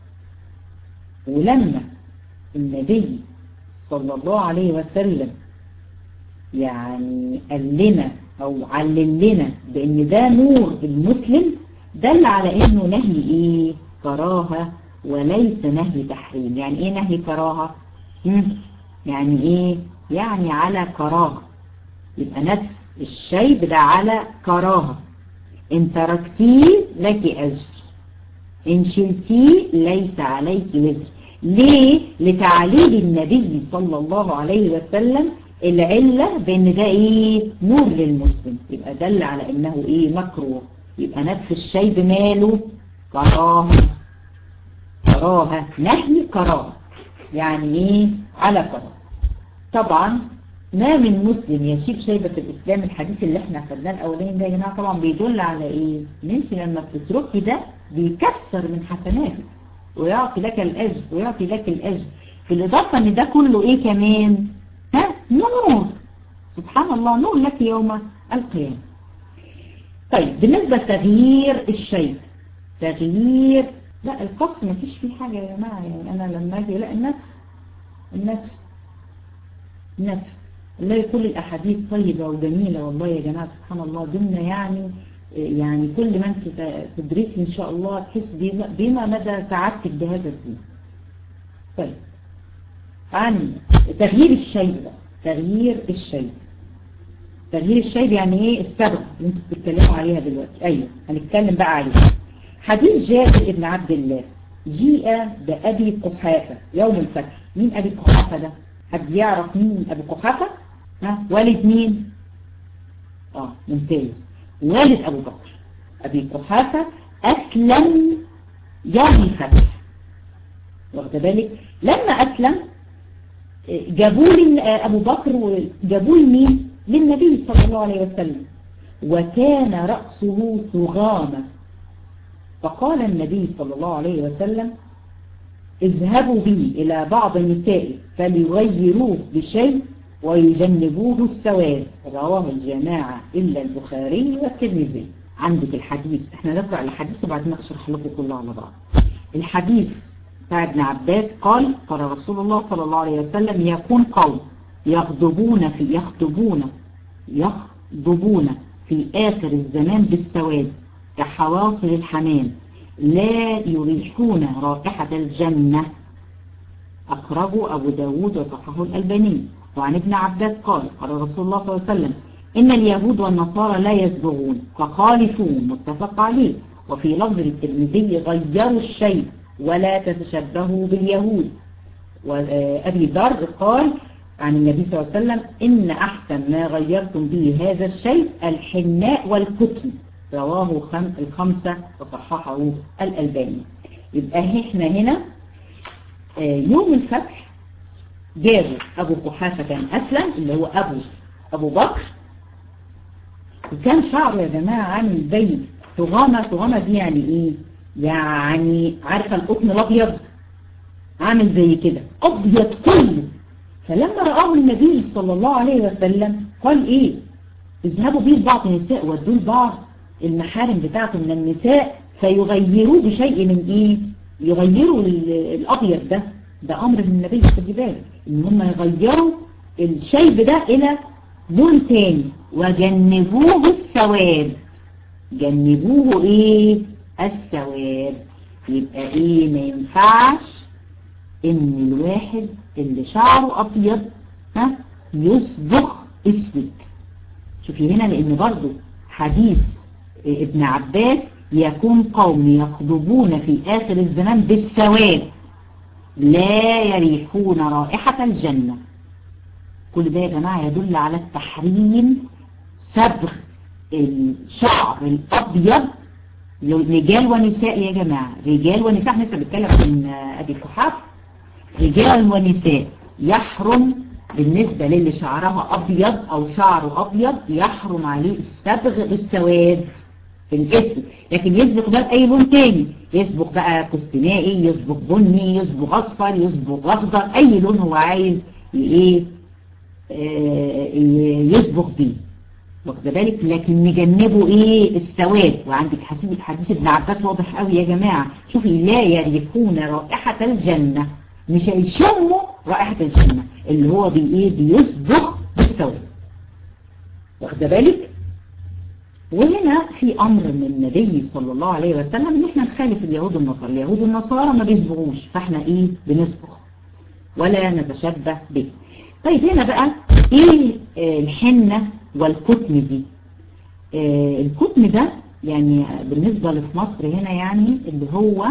A: ولما النبي صلى الله عليه وسلم يعني قال لنا او علل لنا بان ده نور المسلم دل على انه نهي ايه كراهة وليس نهي تحريم يعني ايه نهي كراهة يعني ايه يعني على كراهة يبقى نتف الشيب ده على كراهة ان تركتيه لك اجر ان شلتيه ليس عليك وزر ليه لتعليل النبي صلى الله عليه وسلم العلة بان ده ايه نور للمسلم يبقى دل على انه ايه مكروه يبقى نتف الشيب ماله كراهة كراهة نهي كراهة يعني ايه على كراهة طبعا ما من مسلم يشيب شيبة في الإسلام الحديث اللي احنا خدناه الأولين ده يا جماعة طبعا بيدل على ايه ان انت لما بتتركي ده بيكسر من حسناتك ويعطي لك الأجر ويعطي لك الأجر في الإضافة ان ده كله ايه كمان ها نور سبحان الله نور لك يوم القيامة طيب بالنسبة لتغيير الشيء تغيير لا القص ما فيش فيه حاجة يا جماعة يعني أنا لما أجي لا النفس النفس النفس الله كل الأحاديث طيبة وجميلة والله يا جماعة سبحان الله ديننا يعني يعني كل ما انت تدرسي ان شاء الله تحس بما مدى سعادتك بهذا الدين طيب عن تغيير الشيء بقى تغيير الشيء تغيير الشيء يعني ايه السبب اللي انتوا بتتكلموا عليها دلوقتي ايوه هنتكلم بقى عليها حديث جابر ابن عبد الله جيء بأبي قحافة يوم الفتح مين أبي قحافة ده حد يعرف مين أبي قحافة ها والد مين اه ممتاز والد أبو بكر أبي قحافة أسلم يوم الفتح واخد بالك لما أسلم جابوا لي أبو بكر وجابوا لي مين للنبي صلى الله عليه وسلم وكان رأسه ثغامة فقال النبي صلى الله عليه وسلم اذهبوا بي إلى بعض النساء فليغيروه بشيء ويجنبوه السواد رواه الجماعة إلا البخاري والترمذي عندك الحديث احنا نقرأ الحديث وبعدين نشرح لكم كله على بعض الحديث بتاع ابن عباس قال قال رسول الله صلى الله عليه وسلم يكون قوم يغضبون في يخطبون يخضبون في آخر الزمان بالسواد كحواصل الحمام لا يريحون رائحة الجنة أخرجوا أبو داود وصححه الألباني وعن ابن عباس قال قال رسول الله صلى الله عليه وسلم إن اليهود والنصارى لا يسبغون فخالفون متفق عليه وفي لفظ الترمذي غيروا الشيء ولا تتشبهوا باليهود وأبي ذر قال عن النبي صلى الله عليه وسلم إن أحسن ما غيرتم به هذا الشيء الحناء والكتم رواه خم الخمسة وصححه الألباني يبقى احنا هنا يوم الفتح جابوا أبو قحافة كان أسلم اللي هو أبو أبو بكر وكان شعره يا جماعة عامل زي تغامة تغامة دي يعني إيه يعني عارفة القطن الأبيض عامل زي كده أبيض كله فلما رآه النبي صلى الله عليه وسلم قال إيه اذهبوا بيه لبعض النساء ودوا لبعض المحارم بتاعته من النساء فيغيروه بشيء من إيه يغيروا الأبيض ده ده أمر من النبي خدي بالك إن هم يغيروا الشيب ده إلى لون تاني وجنبوه السواد جنبوه إيه السواد يبقى إيه ما ينفعش إن الواحد اللي شعره أبيض ها يصبغ اسود شوفي هنا لأن برضو حديث ابن عباس يكون قوم يخضبون في آخر الزمان بالسواد لا يريحون رائحة الجنة كل ده يا جماعة يدل على التحريم صبغ الشعر الأبيض رجال ونساء يا جماعة رجال ونساء احنا لسه بنتكلم عن أبي الكحاف رجال ونساء يحرم بالنسبة للي شعرها أبيض أو شعره أبيض يحرم عليه الصبغ بالسواد الاسود لكن يسبق بقى بأي لون تاني يسبق بقى كستنائي يسبق بني يسبق أصفر يسبق أخضر أي لون هو عايز ايه يسبق بيه واخد بالك لكن نجنبه ايه السواد وعندك حديث حديث ابن عباس واضح قوي يا جماعة شوفي لا يعرفون رائحة الجنة مش هيشموا رائحة الجنة اللي هو بي ايه بيسبق بالسواد واخد بالك وهنا في أمر من النبي صلى الله عليه وسلم ان احنا نخالف اليهود والنصارى اليهود والنصارى ما بيسبغوش فاحنا ايه بنسبغ ولا نتشبه به طيب هنا بقى ايه الحنة والكتم دي آه الكتم ده يعني بالنسبة لفي مصر هنا يعني اللي هو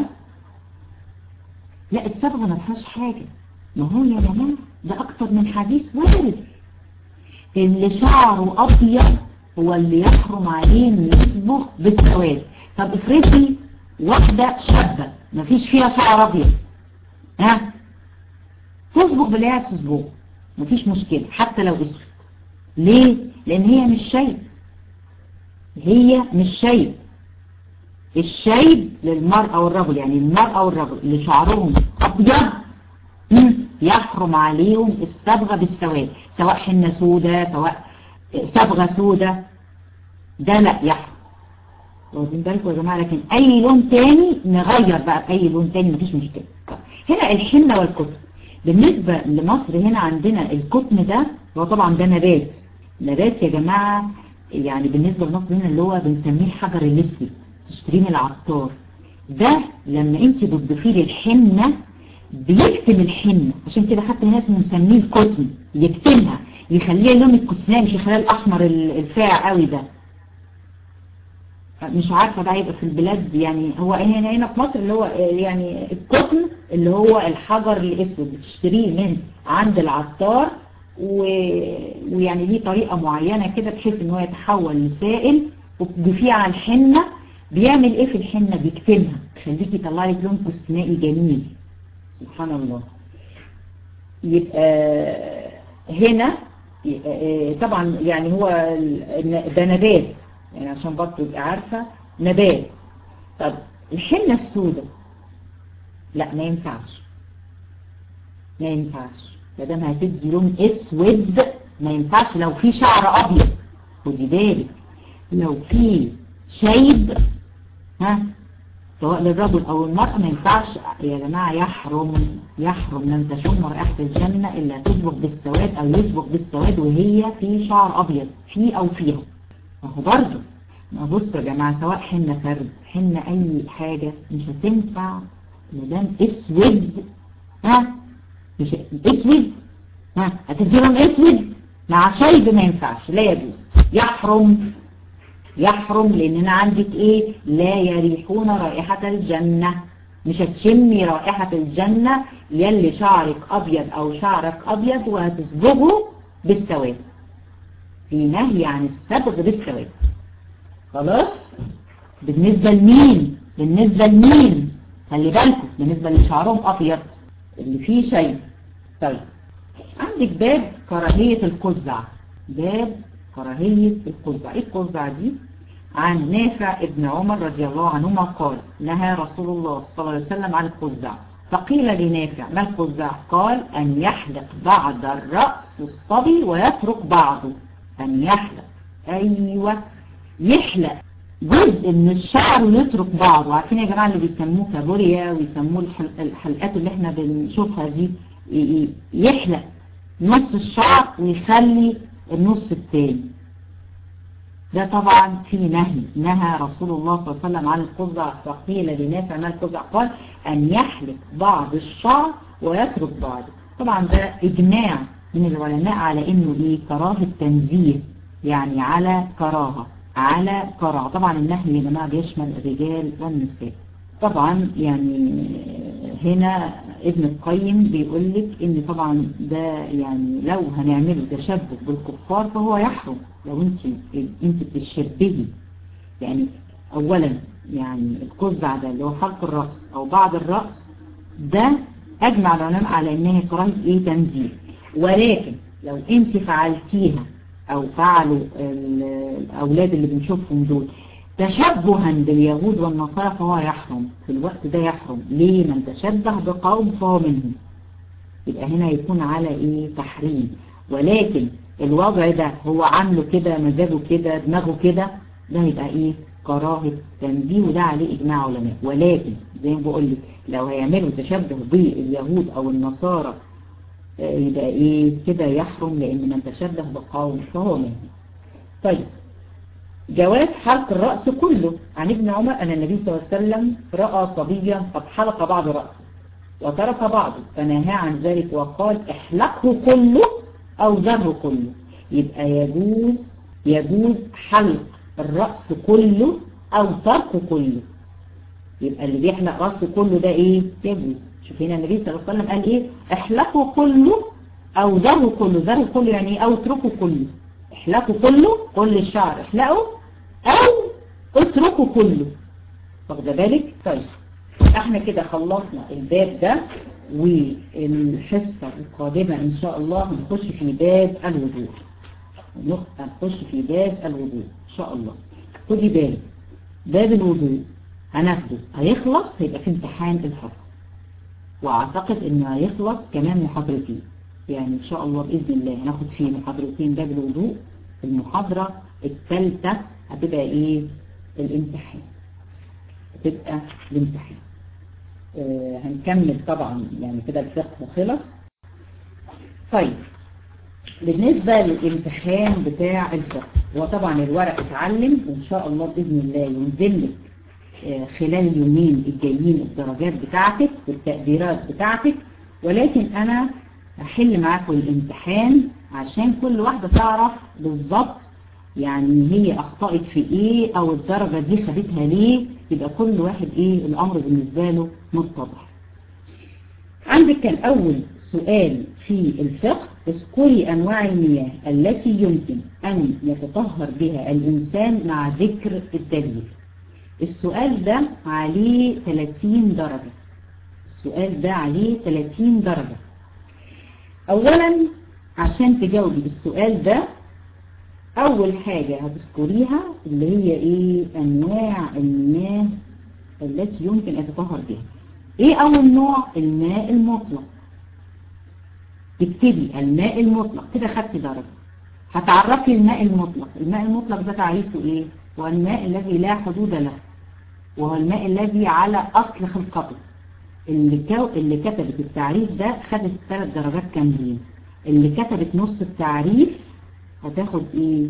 A: لا الصبغة ما فيهاش حاجة ما هو يا جماعة ده اكتر من حديث وارد اللي شعره ابيض هو اللي يحرم عليه ان يصبغ بالسواد طب افرضي واحدة شابة ما فيش فيها شعر ابيض ها تصبغ باللي هي تصبغ مفيش مشكلة حتى لو اسود ليه لان هي مش شيء هي مش شيء الشيب للمرأة والرجل يعني المرأة والرجل اللي شعرهم ابيض يحرم عليهم الصبغة بالسواد سواء حنة سودة سواء صبغة سودة ده لا يحرم واخدين بالكم يا جماعة لكن اي لون تاني نغير بقى باي لون تاني مفيش مشكلة هنا الحنة والكتب بالنسبة لمصر هنا عندنا القطن ده هو طبعا ده نبات نبات يا جماعة يعني بالنسبة لمصر هنا اللي هو بنسميه الحجر الاسود تشتريه من العطار ده لما انت بتضيفيه للحنة بيكتم الحنة عشان كده حتى الناس مسميه القطن يكتمها يخليه لون الكسنان مش يخليه الاحمر الفاقع قوي ده مش عارفة بقى يبقى في البلاد يعني هو هنا هنا في مصر اللي هو يعني القطن اللي هو الحجر الاسود بتشتريه من عند العطار و... ويعني ليه طريقة معينة كده بحيث ان هو يتحول لسائل وتضيفيه على الحنة بيعمل ايه في الحنة بيكتمها تخليكي يطلع لك لون كستنائي جميل سبحان الله يبقى هنا طبعا يعني هو ده نبات يعني عشان برضه تبقى عارفة نبات طب الحنة السوداء لا ما ينفعش ما ينفعش ما دام هتدي لون اسود ما ينفعش لو في شعر ابيض خدي بالك لو في شيب ها سواء للرجل او المرأة ما ينفعش يا جماعة يحرم يحرم لن تشم رائحة الجنة الا تسبق بالسواد او يسبق بالسواد وهي في شعر ابيض في او فيها اهو برضه ما بصوا يا جماعة سواء حنة فرد حنة اي حاجة مش هتنفع مدام اسود ها مش اسود ها هتديهم اسود مع شيب ما ينفعش لا يجوز يحرم يحرم لاننا عندك ايه لا يريحون رائحة الجنة مش هتشمي رائحة الجنة يلي شعرك ابيض او شعرك ابيض وهتصبغه بالسواد في نهي عن الصبغ بالسواد خلاص بالنسبة لمين بالنسبة لمين خلي بالكم بالنسبة اللي شعرهم ابيض اللي فيه شيء طيب عندك باب كراهية القزع باب كراهية القزع ايه القزع دي عن نافع ابن عمر رضي الله عنهما قال نهى رسول الله صلى الله عليه وسلم عن القزع فقيل لنافع ما القزع قال أن يحلق بعض الرأس الصبي ويترك بعضه أن يحلق أيوة يحلق جزء من الشعر ويترك بعضه عارفين يا جماعة اللي بيسموه كابوريا ويسموه الحلقات اللي احنا بنشوفها دي يحلق نص الشعر ويخلي النص التاني ده طبعا في نهي نهى رسول الله صلى الله عليه وسلم عن القزع فقيل لنافع ما القزع قال أن يحلق بعض الشعر ويترك بعضه طبعا ده إجماع من العلماء على إنه إيه كراهة تنزيه يعني على كراهة على كراهة طبعا النهي يا جماعة بيشمل الرجال والنساء طبعا يعني هنا ابن القيم بيقول لك ان طبعا ده يعني لو هنعمله تشبه بالكفار فهو يحرم لو انت انت بتشبهي يعني اولا يعني القزع ده اللي هو حلق الرأس او بعض الرأس ده اجمع العلماء على انها كراهه ايه تنزيل ولكن لو انت فعلتيها او فعلوا الاولاد اللي بنشوفهم دول تشبها باليهود والنصارى فهو يحرم في الوقت ده يحرم ليه من تشبه بقوم فهو منهم يبقى هنا يكون على ايه تحريم ولكن الوضع ده هو عامله كده مزاجه كده دماغه كده ده يبقى ايه كراهة تنزيه وده عليه اجماع علماء ولكن زي ما بقول لك لو هيعملوا تشبه باليهود او النصارى يبقى ايه كده يحرم لان من تشبه بقوم فهو منهم طيب جواز حلق الرأس كله عن ابن عمر أن النبي صلى الله عليه وسلم رأى صبيا قد حلق بعض رأسه وترك بعضه فنهى عن ذلك وقال احلقه كله أو ذره كله يبقى يجوز يجوز حلق الرأس كله أو تركه كله يبقى اللي بيحلق رأسه كله ده ايه يجوز شوف هنا النبي صلى الله عليه وسلم قال ايه احلقه كله أو ذره كله ذره كله يعني ايه أو اتركه كله احلقه كله كل الشعر احلقه او اتركه كله واخد بالك طيب احنا كده خلصنا الباب ده والحصة القادمة ان شاء الله هنخش في باب الوضوء هنخش في باب الوضوء ان شاء الله خدي بالك باب الوضوء هناخده هيخلص هيبقى في امتحان الفقه واعتقد انه هيخلص كمان محاضرتين يعني ان شاء الله باذن الله هناخد فيه محاضرتين باب الوضوء المحاضرة الثالثة هتبقى ايه الامتحان هتبقى الامتحان آه هنكمل طبعا يعني كده الفقه خلص طيب بالنسبة للامتحان بتاع الفقه هو طبعا الورق اتعلم وان شاء الله بإذن الله ينزل لك آه خلال اليومين الجايين الدرجات بتاعتك والتقديرات بتاعتك ولكن انا هحل معاكم الامتحان عشان كل واحدة تعرف بالظبط يعني هي اخطأت في ايه او الدرجة دي خدتها ليه يبقى كل واحد ايه الامر بالنسبة له متضح عندك كان اول سؤال في الفقه اذكري انواع المياه التي يمكن ان يتطهر بها الانسان مع ذكر الدليل السؤال ده عليه 30 درجة السؤال ده عليه 30 درجة اولا عشان تجاوبي السؤال ده اول حاجة هتذكريها اللي هي ايه انواع المياه التي يمكن أن يتطهر بها ايه اول نوع الماء المطلق تكتبي الماء المطلق كده خدتي درجة هتعرفي الماء المطلق الماء المطلق ده تعريفه ايه هو الماء الذي لا حدود له وهو الماء الذي على اصل خلقته اللي, كو... اللي كتبت التعريف ده خدت ثلاث درجات كاملين اللي كتبت نص التعريف هتاخد ايه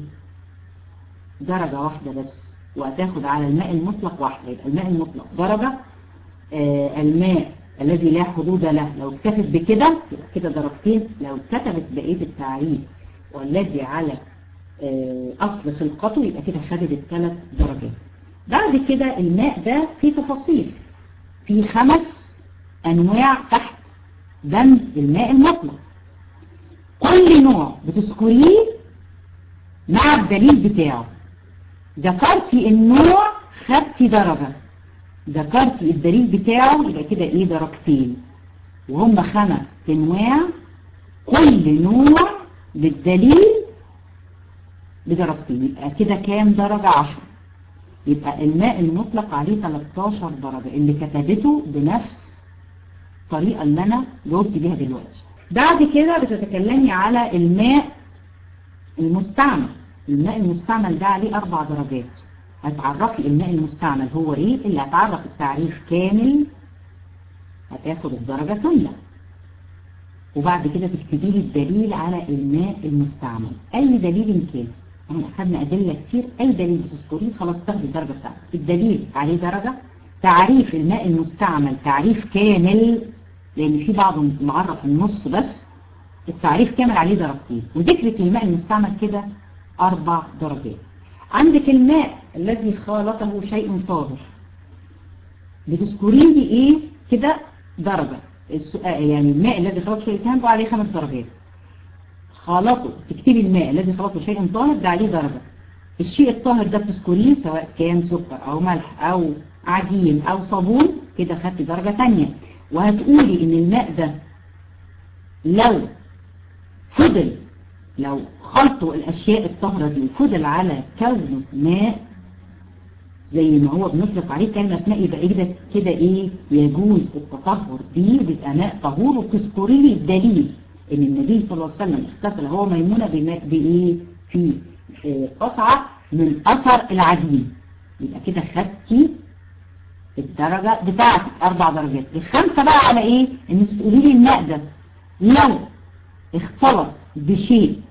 A: درجة واحدة بس وهتاخد على الماء المطلق واحدة يبقى الماء المطلق درجة آه الماء الذي لا حدود له لو اكتفت بكده يبقى كده درجتين لو كتبت بقية التعريف والذي على آه أصل خلقته يبقى كده خدت الثلاث درجات بعد كده الماء ده فيه تفاصيل في خمس أنواع تحت بند الماء المطلق كل نوع بتذكريه مع الدليل بتاعه ذكرتي النوع خدتي درجة ذكرتي الدليل بتاعه يبقى كده ايه درجتين وهم خمس انواع كل نوع بالدليل بدرجتين يبقى كده كام درجة عشر يبقى الماء المطلق عليه 13 درجة اللي كتبته بنفس الطريقة اللي انا جاوبت بيها دلوقتي بعد كده بتتكلمي على الماء المستعمل الماء المستعمل ده عليه أربع درجات هتعرفي الماء المستعمل هو إيه اللي هتعرف التعريف كامل هتاخد الدرجة كاملة وبعد كده تكتبي لي الدليل على الماء المستعمل أي دليل كان احنا أخذنا أدلة كتير أي دليل بتذكريه خلاص تاخدي الدرجة بتاعته الدليل عليه درجة تعريف الماء المستعمل تعريف كامل لأن في بعض معرف النص بس التعريف كامل عليه درجتين وذكرة الماء المستعمل كده أربع درجات عندك الماء الذي خالطه شيء طاهر بتذكري لي إيه كده درجة السؤال يعني الماء الذي خلطه شيء طاهر عليه خمس درجات خلطه تكتبي الماء الذي خلطه شيء طاهر ده عليه درجة الشيء الطاهر ده بتذكريه سواء كان سكر أو ملح أو عجين أو صابون كده خدتي درجة تانية وهتقولي إن الماء ده لو فضل لو خلطوا الأشياء الطاهرة دي وفضل على كونه ماء زي ما هو بنطلق عليه كلمة ماء يبقى كده كده ايه يجوز التطهر بيه ويبقى ماء طهور وتذكري لي الدليل ان النبي صلى الله عليه وسلم اغتسل هو ميمونة بماء بايه في قطعة من اثر العجين يبقى كده خدتي الدرجة بتاعتك اربع درجات الخمسة بقى على ايه ان تقولي لي الماء ده لو اختلط بشيء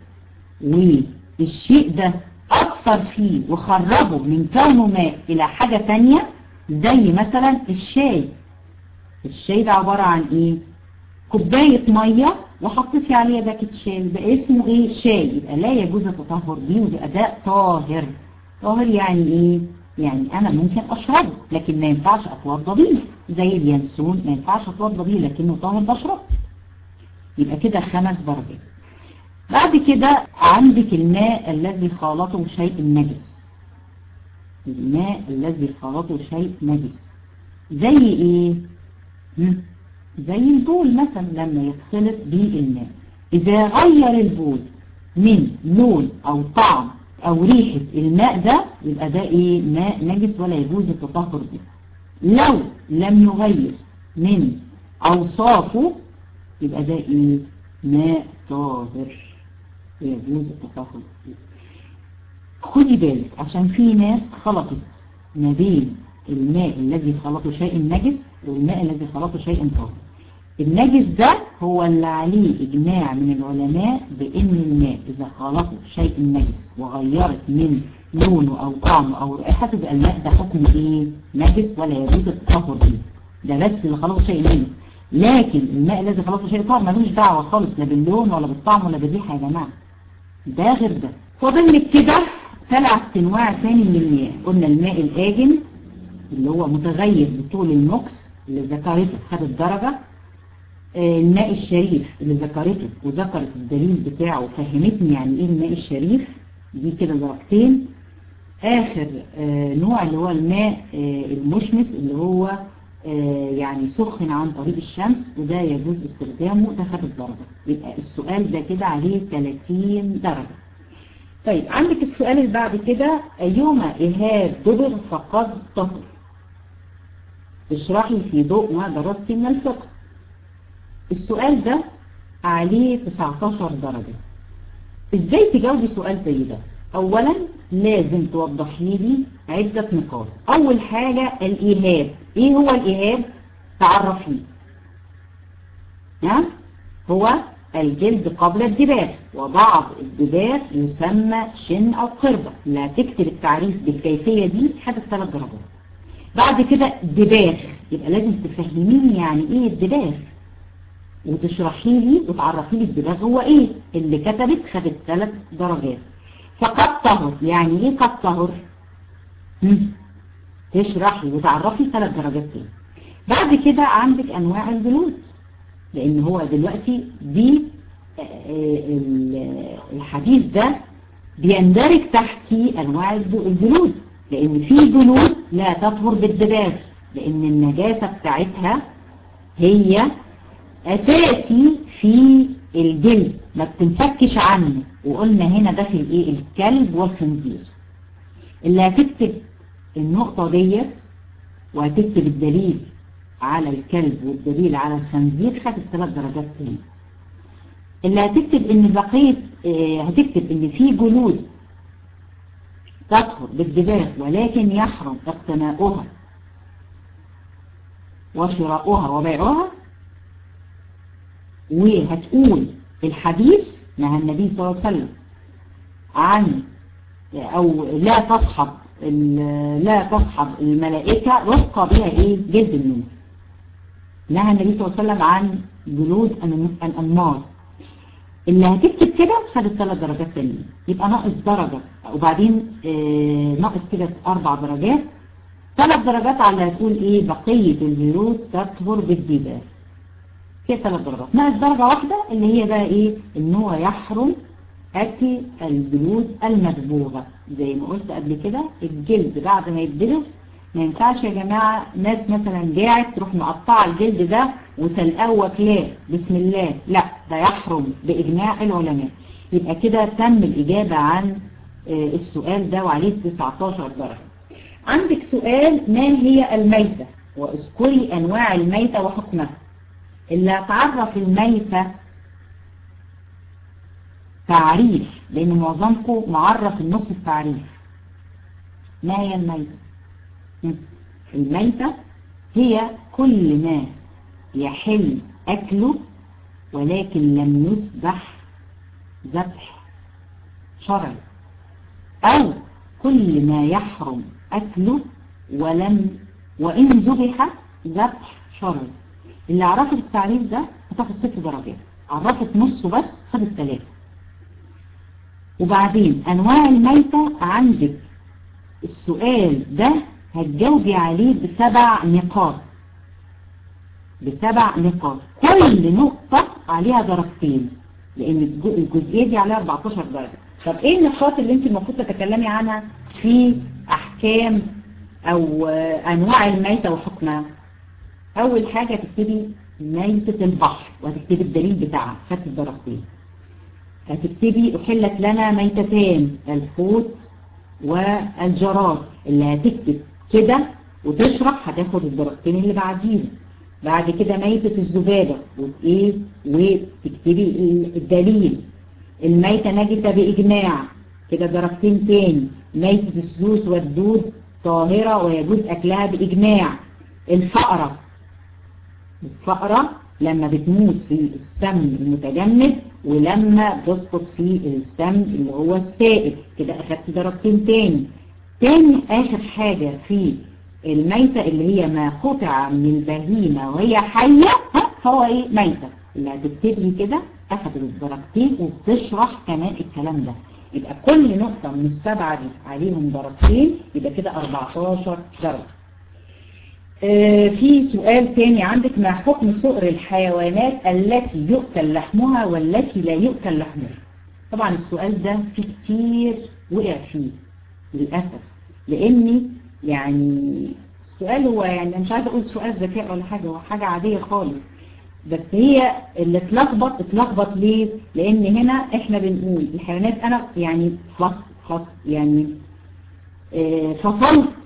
A: والشيء ده أثر فيه وخرجه من كونه ماء إلى حاجة تانية زي مثلا الشاي الشاي ده عبارة عن إيه كوباية مية وحطيتي عليها باكت شاي يبقى اسمه إيه شاي يبقى لا يجوز التطهر بيه ويبقى ده طاهر طاهر يعني إيه يعني أنا ممكن أشربه لكن ما ينفعش أتوضى بيه زي اليانسون ما ينفعش أتوضى بيه لكنه طاهر بشربه يبقى كده خمس درجات بعد كده عندك الماء الذي خالطه شيء نجس الماء الذي خالطه شيء نجس زي ايه زي البول مثلا لما يتخلط به الماء اذا غير البول من لون او طعم او ريحة الماء ده يبقى ده ايه ماء نجس ولا يجوز التطهر به لو لم يغير من اوصافه يبقى ده ايه ماء طاهر يجوز التطهر خدي بالك عشان في ناس خلطت ما بين الماء الذي خلطه شيء نجس والماء الذي خلطه شيء طاهر النجس ده هو اللي عليه إجماع من العلماء بأن الماء إذا خلطه شيء نجس وغيرت من لونه أو طعمه أو رائحته يبقى الماء ده حكمه إيه نجس ولا يجوز التطهر به ده بس اللي خلطه شيء نجس لكن الماء الذي خلطه شيء طاهر ملوش دعوة خالص لا باللون ولا بالطعم ولا بالريحة يا جماعة ده غير ده فاضل لك كده ثلاث انواع ثاني من المياه قلنا الماء الآجن اللي هو متغير بطول المكس اللي ذكرته خدت درجة آه الماء الشريف اللي ذكرته وذكرت الدليل بتاعه وفهمتني يعني ايه الماء الشريف دي كده درجتين اخر آه نوع اللي هو الماء آه المشمس اللي هو يعني سخن عن طريق الشمس وده يجوز استخدامه ده خد الدرجة يبقى السؤال ده كده عليه 30 درجة طيب عندك السؤال اللي بعد كده أيهما إهاب دبر فقد طهر اشرحي في ضوء ما درستي من الفقه السؤال ده عليه 19 درجة ازاي تجاوبي سؤال زي ده اولا لازم توضحي لي عدة نقاط اول حاجة الايهاب ايه هو الايهاب تعرفيه ها هو الجلد قبل الدباغ وبعض الدباغ يسمى شن او قربة لا تكتب التعريف بالكيفية دي حاجة ثلاث درجات بعد كده دباغ يبقى لازم تفهميني يعني ايه الدباغ وتشرحي لي وتعرفي لي الدباغ هو ايه اللي كتبت خدت ثلاث درجات فقد طهر يعني ايه قد طهر تشرحي وتعرفي ثلاث درجات تاني بعد كده عندك انواع الجلود لان هو دلوقتي دي الحديث ده بيندرج تحتي انواع الجلود لان في جلود لا تطهر بالدباغ لان النجاسة بتاعتها هي اساسي في الجلد ما بتنفكش عنه وقلنا هنا ده في الايه الكلب والخنزير اللي هتكتب النقطة ديت وهتكتب الدليل على الكلب والدليل على الخنزير خدت ثلاث درجات تاني اللي هتكتب ان بقية اه هتكتب ان في جلود تطهر بالدباغ ولكن يحرم اقتناؤها وشراؤها وبيعها وهتقول الحديث نهى النبي صلى الله عليه وسلم عن او لا تصحب لا تصحب الملائكة رفقة بها ايه جلد النور نهى النبي صلى الله عليه وسلم عن جلود الأنمار اللي هتكتب كده خدت ثلاث درجات تانية يبقى ناقص درجة وبعدين آه ناقص كده اربع درجات ثلاث درجات على اللي هتقول ايه بقية الجلود تطهر بالدباغ كده ثلاث درجات ناقص درجة واحدة اللي هي بقى ايه ان هو يحرم اكل الجلود المدبوغة زي ما قلت قبل كده الجلد بعد ما يتدبغ ما ينفعش يا جماعة ناس مثلا جاعت تروح مقطعة الجلد ده وسلقاه واكلاه بسم الله لا ده يحرم بإجماع العلماء يبقى كده تم الإجابة عن السؤال ده وعليه 19 درجة عندك سؤال ما هي الميتة واذكري أنواع الميتة وحكمها اللي هتعرف الميتة تعريف لأن معظمكم معرف النص التعريف ما هي الميتة الميتة هي كل ما يحل أكله ولكن لم يسبح ذبح شرعي أو كل ما يحرم أكله ولم وإن ذبح ذبح شرعي اللي عرفت التعريف ده هتاخد ست درجات عرفت نصه بس خدت ثلاثة وبعدين أنواع الميتة عندك السؤال ده هتجاوبي عليه بسبع نقاط بسبع نقاط كل نقطة عليها درجتين لأن الجزئية دي عليها 14 درجة طب ايه النقاط اللي انت المفروض تتكلمي عنها في أحكام أو أنواع الميتة وحكمها أول حاجة تكتبي ميتة البحر وهتكتبي الدليل بتاعها خدت الدرجتين هتكتبي أحلت لنا ميتتان الحوت والجراد اللي هتكتب كده وتشرح هتاخد الدرجتين اللي بعديهم بعد كده ميتة الزبادة وايه وتكتبي الدليل الميتة نجسة بإجماع كده درجتين تاني ميتة السوس والدود طاهرة ويجوز أكلها بإجماع الفقرة الفقرة لما بتموت في السم المتجمد ولما بتسقط في السم اللي هو السائل كده أخدت درجتين تاني تاني آخر حاجة في الميتة اللي هي ما قطع من البهيمة وهي حية هو ايه ميتة اللي هتكتب لي كده أخدت الدرجتين وبتشرح كمان الكلام ده يبقى كل نقطة من السبعة دي عليهم درجتين يبقى كده 14 درجة آه في سؤال تاني عندك ما حكم سؤر الحيوانات التي يؤكل لحمها والتي لا يؤكل لحمها طبعا السؤال ده في كتير وقع فيه للأسف لأني يعني السؤال هو يعني مش عايزة أقول سؤال ذكاء ولا حاجة هو حاجة عادية خالص بس هي اللي اتلخبط اتلخبط ليه لأن هنا احنا بنقول الحيوانات أنا يعني فصل فصل يعني آه فصلت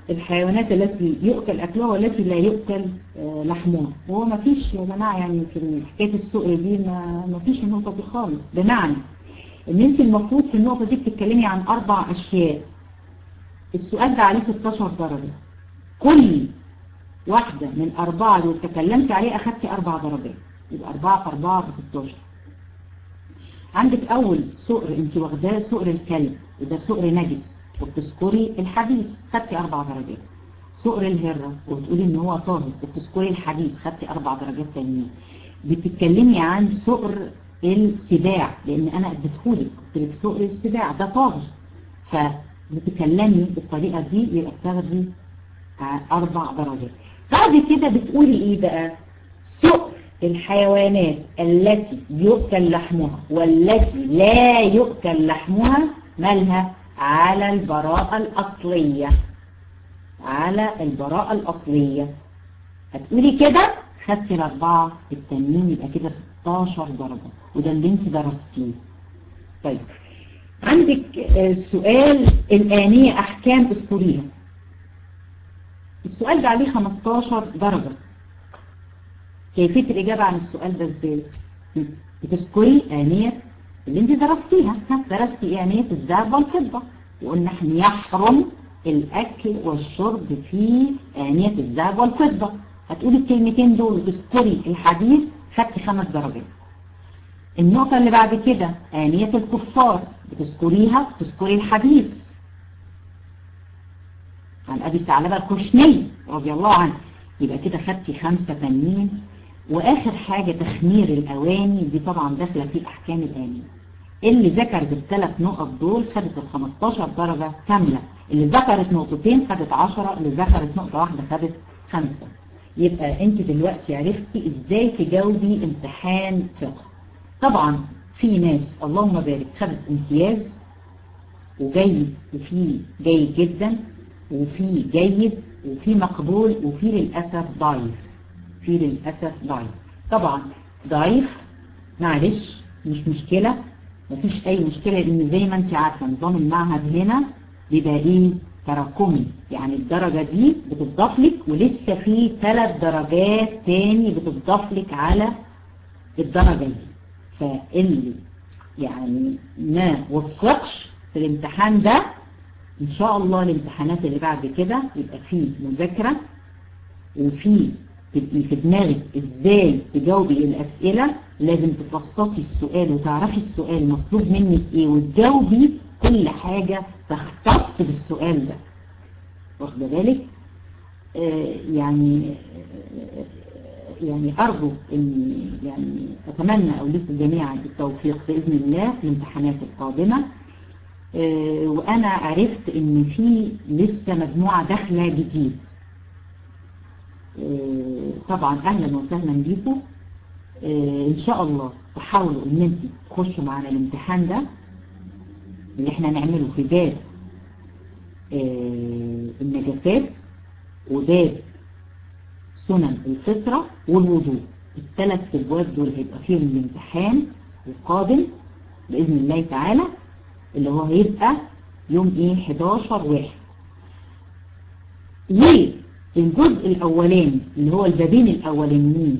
A: الحيوانات التي يؤكل أكلها والتي لا يؤكل لحمها وهو ما فيش يا جماعة يعني في حكاية السؤر دي ما, ما فيش النقطة دي خالص بمعنى ان انت المفروض في النقطة دي بتتكلمي عن اربع اشياء السؤال ده عليه 16 درجة كل واحدة من اربعة دول تكلمتي عليه اخدتي اربع درجات يبقى اربعة في اربعة ب 16 عندك اول سؤر انت واخداه سؤر الكلب وده سؤر نجس وبتذكري الحديث خدتي اربع درجات سؤر الهرة وبتقولي ان هو طاهر وبتذكري الحديث خدتي اربع درجات تانيين بتتكلمي عن سؤر السباع لان انا اديتهولك قلت لك سؤر السباع ده طاهر فبتكلمي بالطريقة دي يبقى بتاخدي اربع درجات بعد كده بتقولي ايه بقى سؤر الحيوانات التي يؤكل لحمها والتي لا يؤكل لحمها مالها على البراءة الأصلية على البراءة الأصلية هتقولي كده خدتي الأربعة التانيين يبقى كده 16 درجة وده اللي انت درستيه طيب عندك السؤال الآنية أحكام اذكريها السؤال ده عليه 15 درجة كيفية الإجابة عن السؤال ده ازاي بتذكري آنية اللي انت درستيها ها درستي آنية الذهب والفضة وقلنا احنا يحرم الأكل والشرب في آنية الذهب والفضة هتقولي الكلمتين دول وتذكري الحديث خدتي خمس درجات النقطة اللي بعد كده آنية الكفار بتذكريها بتذكري الحديث عن أبي ثعلبة الكشني رضي الله عنه يبقى كده خدتي خمسة تانيين وآخر حاجة تخمير الأواني دي طبعا داخلة في أحكام الآنية اللي ذكرت الثلاث نقط دول خدت ال 15 درجة كاملة اللي ذكرت نقطتين خدت 10 اللي ذكرت نقطة واحدة خدت خمسة يبقى انت دلوقتي عرفتي ازاي تجاوبي امتحان فقه طبعا في ناس اللهم بارك خدت امتياز وجيد وفي جيد جدا وفي جيد وفي مقبول وفي للأسف ضعيف في للأسف ضعيف طبعا ضعيف معلش مش مشكلة مفيش اي مشكلة لان زي ما انت عارفة نظام المعهد هنا بيبقى ايه تراكمي يعني الدرجة دي بتضاف لك ولسه في ثلاث درجات تاني بتضاف لك على الدرجة دي فاللي يعني ما وفقش في الامتحان ده ان شاء الله الامتحانات اللي بعد كده يبقى فيه مذاكرة وفي تبقي في دماغك ازاي تجاوبي الاسئلة لازم تفصصي السؤال وتعرفي السؤال مطلوب منك ايه وتجاوبي كل حاجة تختص بالسؤال ده واخد بالك آه يعني آه يعني أرجو أن يعني أتمنى أو لكم جميعا التوفيق بإذن الله في الامتحانات القادمة آه وأنا عرفت أن في لسه مجموعة داخلة جديد طبعا أهلا وسهلا بكم إن شاء الله تحاولوا أن انتوا تخشوا معنا الامتحان ده اللي احنا نعمله في باب النجاسات وباب سنن الفطرة والوضوء الثلاث ابواب دول هيبقى فيهم الامتحان القادم بإذن الله تعالى اللي هو هيبقى يوم ايه 11 واحد والجزء الاولاني اللي هو البابين الاولانيين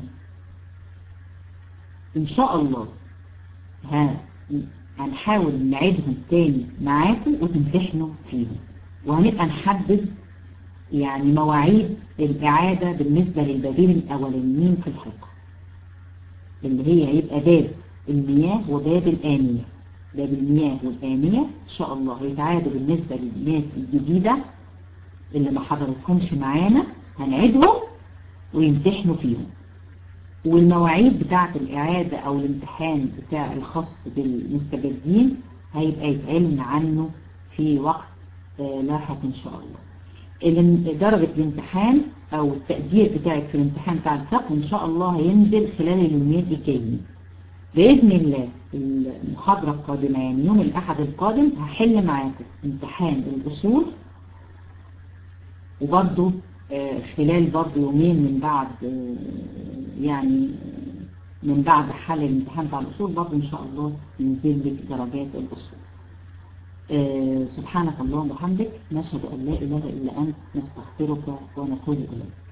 A: ان شاء الله ها هنحاول نعيدهم تاني معاكم وتمتحنوا فيهم وهنبقى نحدد يعني مواعيد الإعادة بالنسبة للبابين الأولانيين في الفقه اللي هي هيبقى باب المياه وباب الآنية باب المياه والآنية إن شاء الله هيتعادوا بالنسبة للناس الجديدة اللي ما حضرتهمش معانا هنعيدهم ويمتحنوا فيهم والمواعيد بتاعة الإعادة أو الامتحان بتاع الخاص بالمستجدين هيبقى يتعلن عنه في وقت لاحق إن شاء الله درجة الامتحان أو التقدير بتاعك في الامتحان بتاع الفقه إن شاء الله هينزل خلال اليومين الجايين بإذن الله المحاضرة القادمة يعني يوم الأحد القادم هحل معاكم امتحان الأصول وبرضه خلال برضه يومين من بعد يعني من بعد حل الامتحان بتاع الأصول برضه إن شاء الله ينزل لك درجات الأصول آه سبحانك اللهم وبحمدك نشهد أن لا إله إلا أنت نستغفرك ونتوب إليك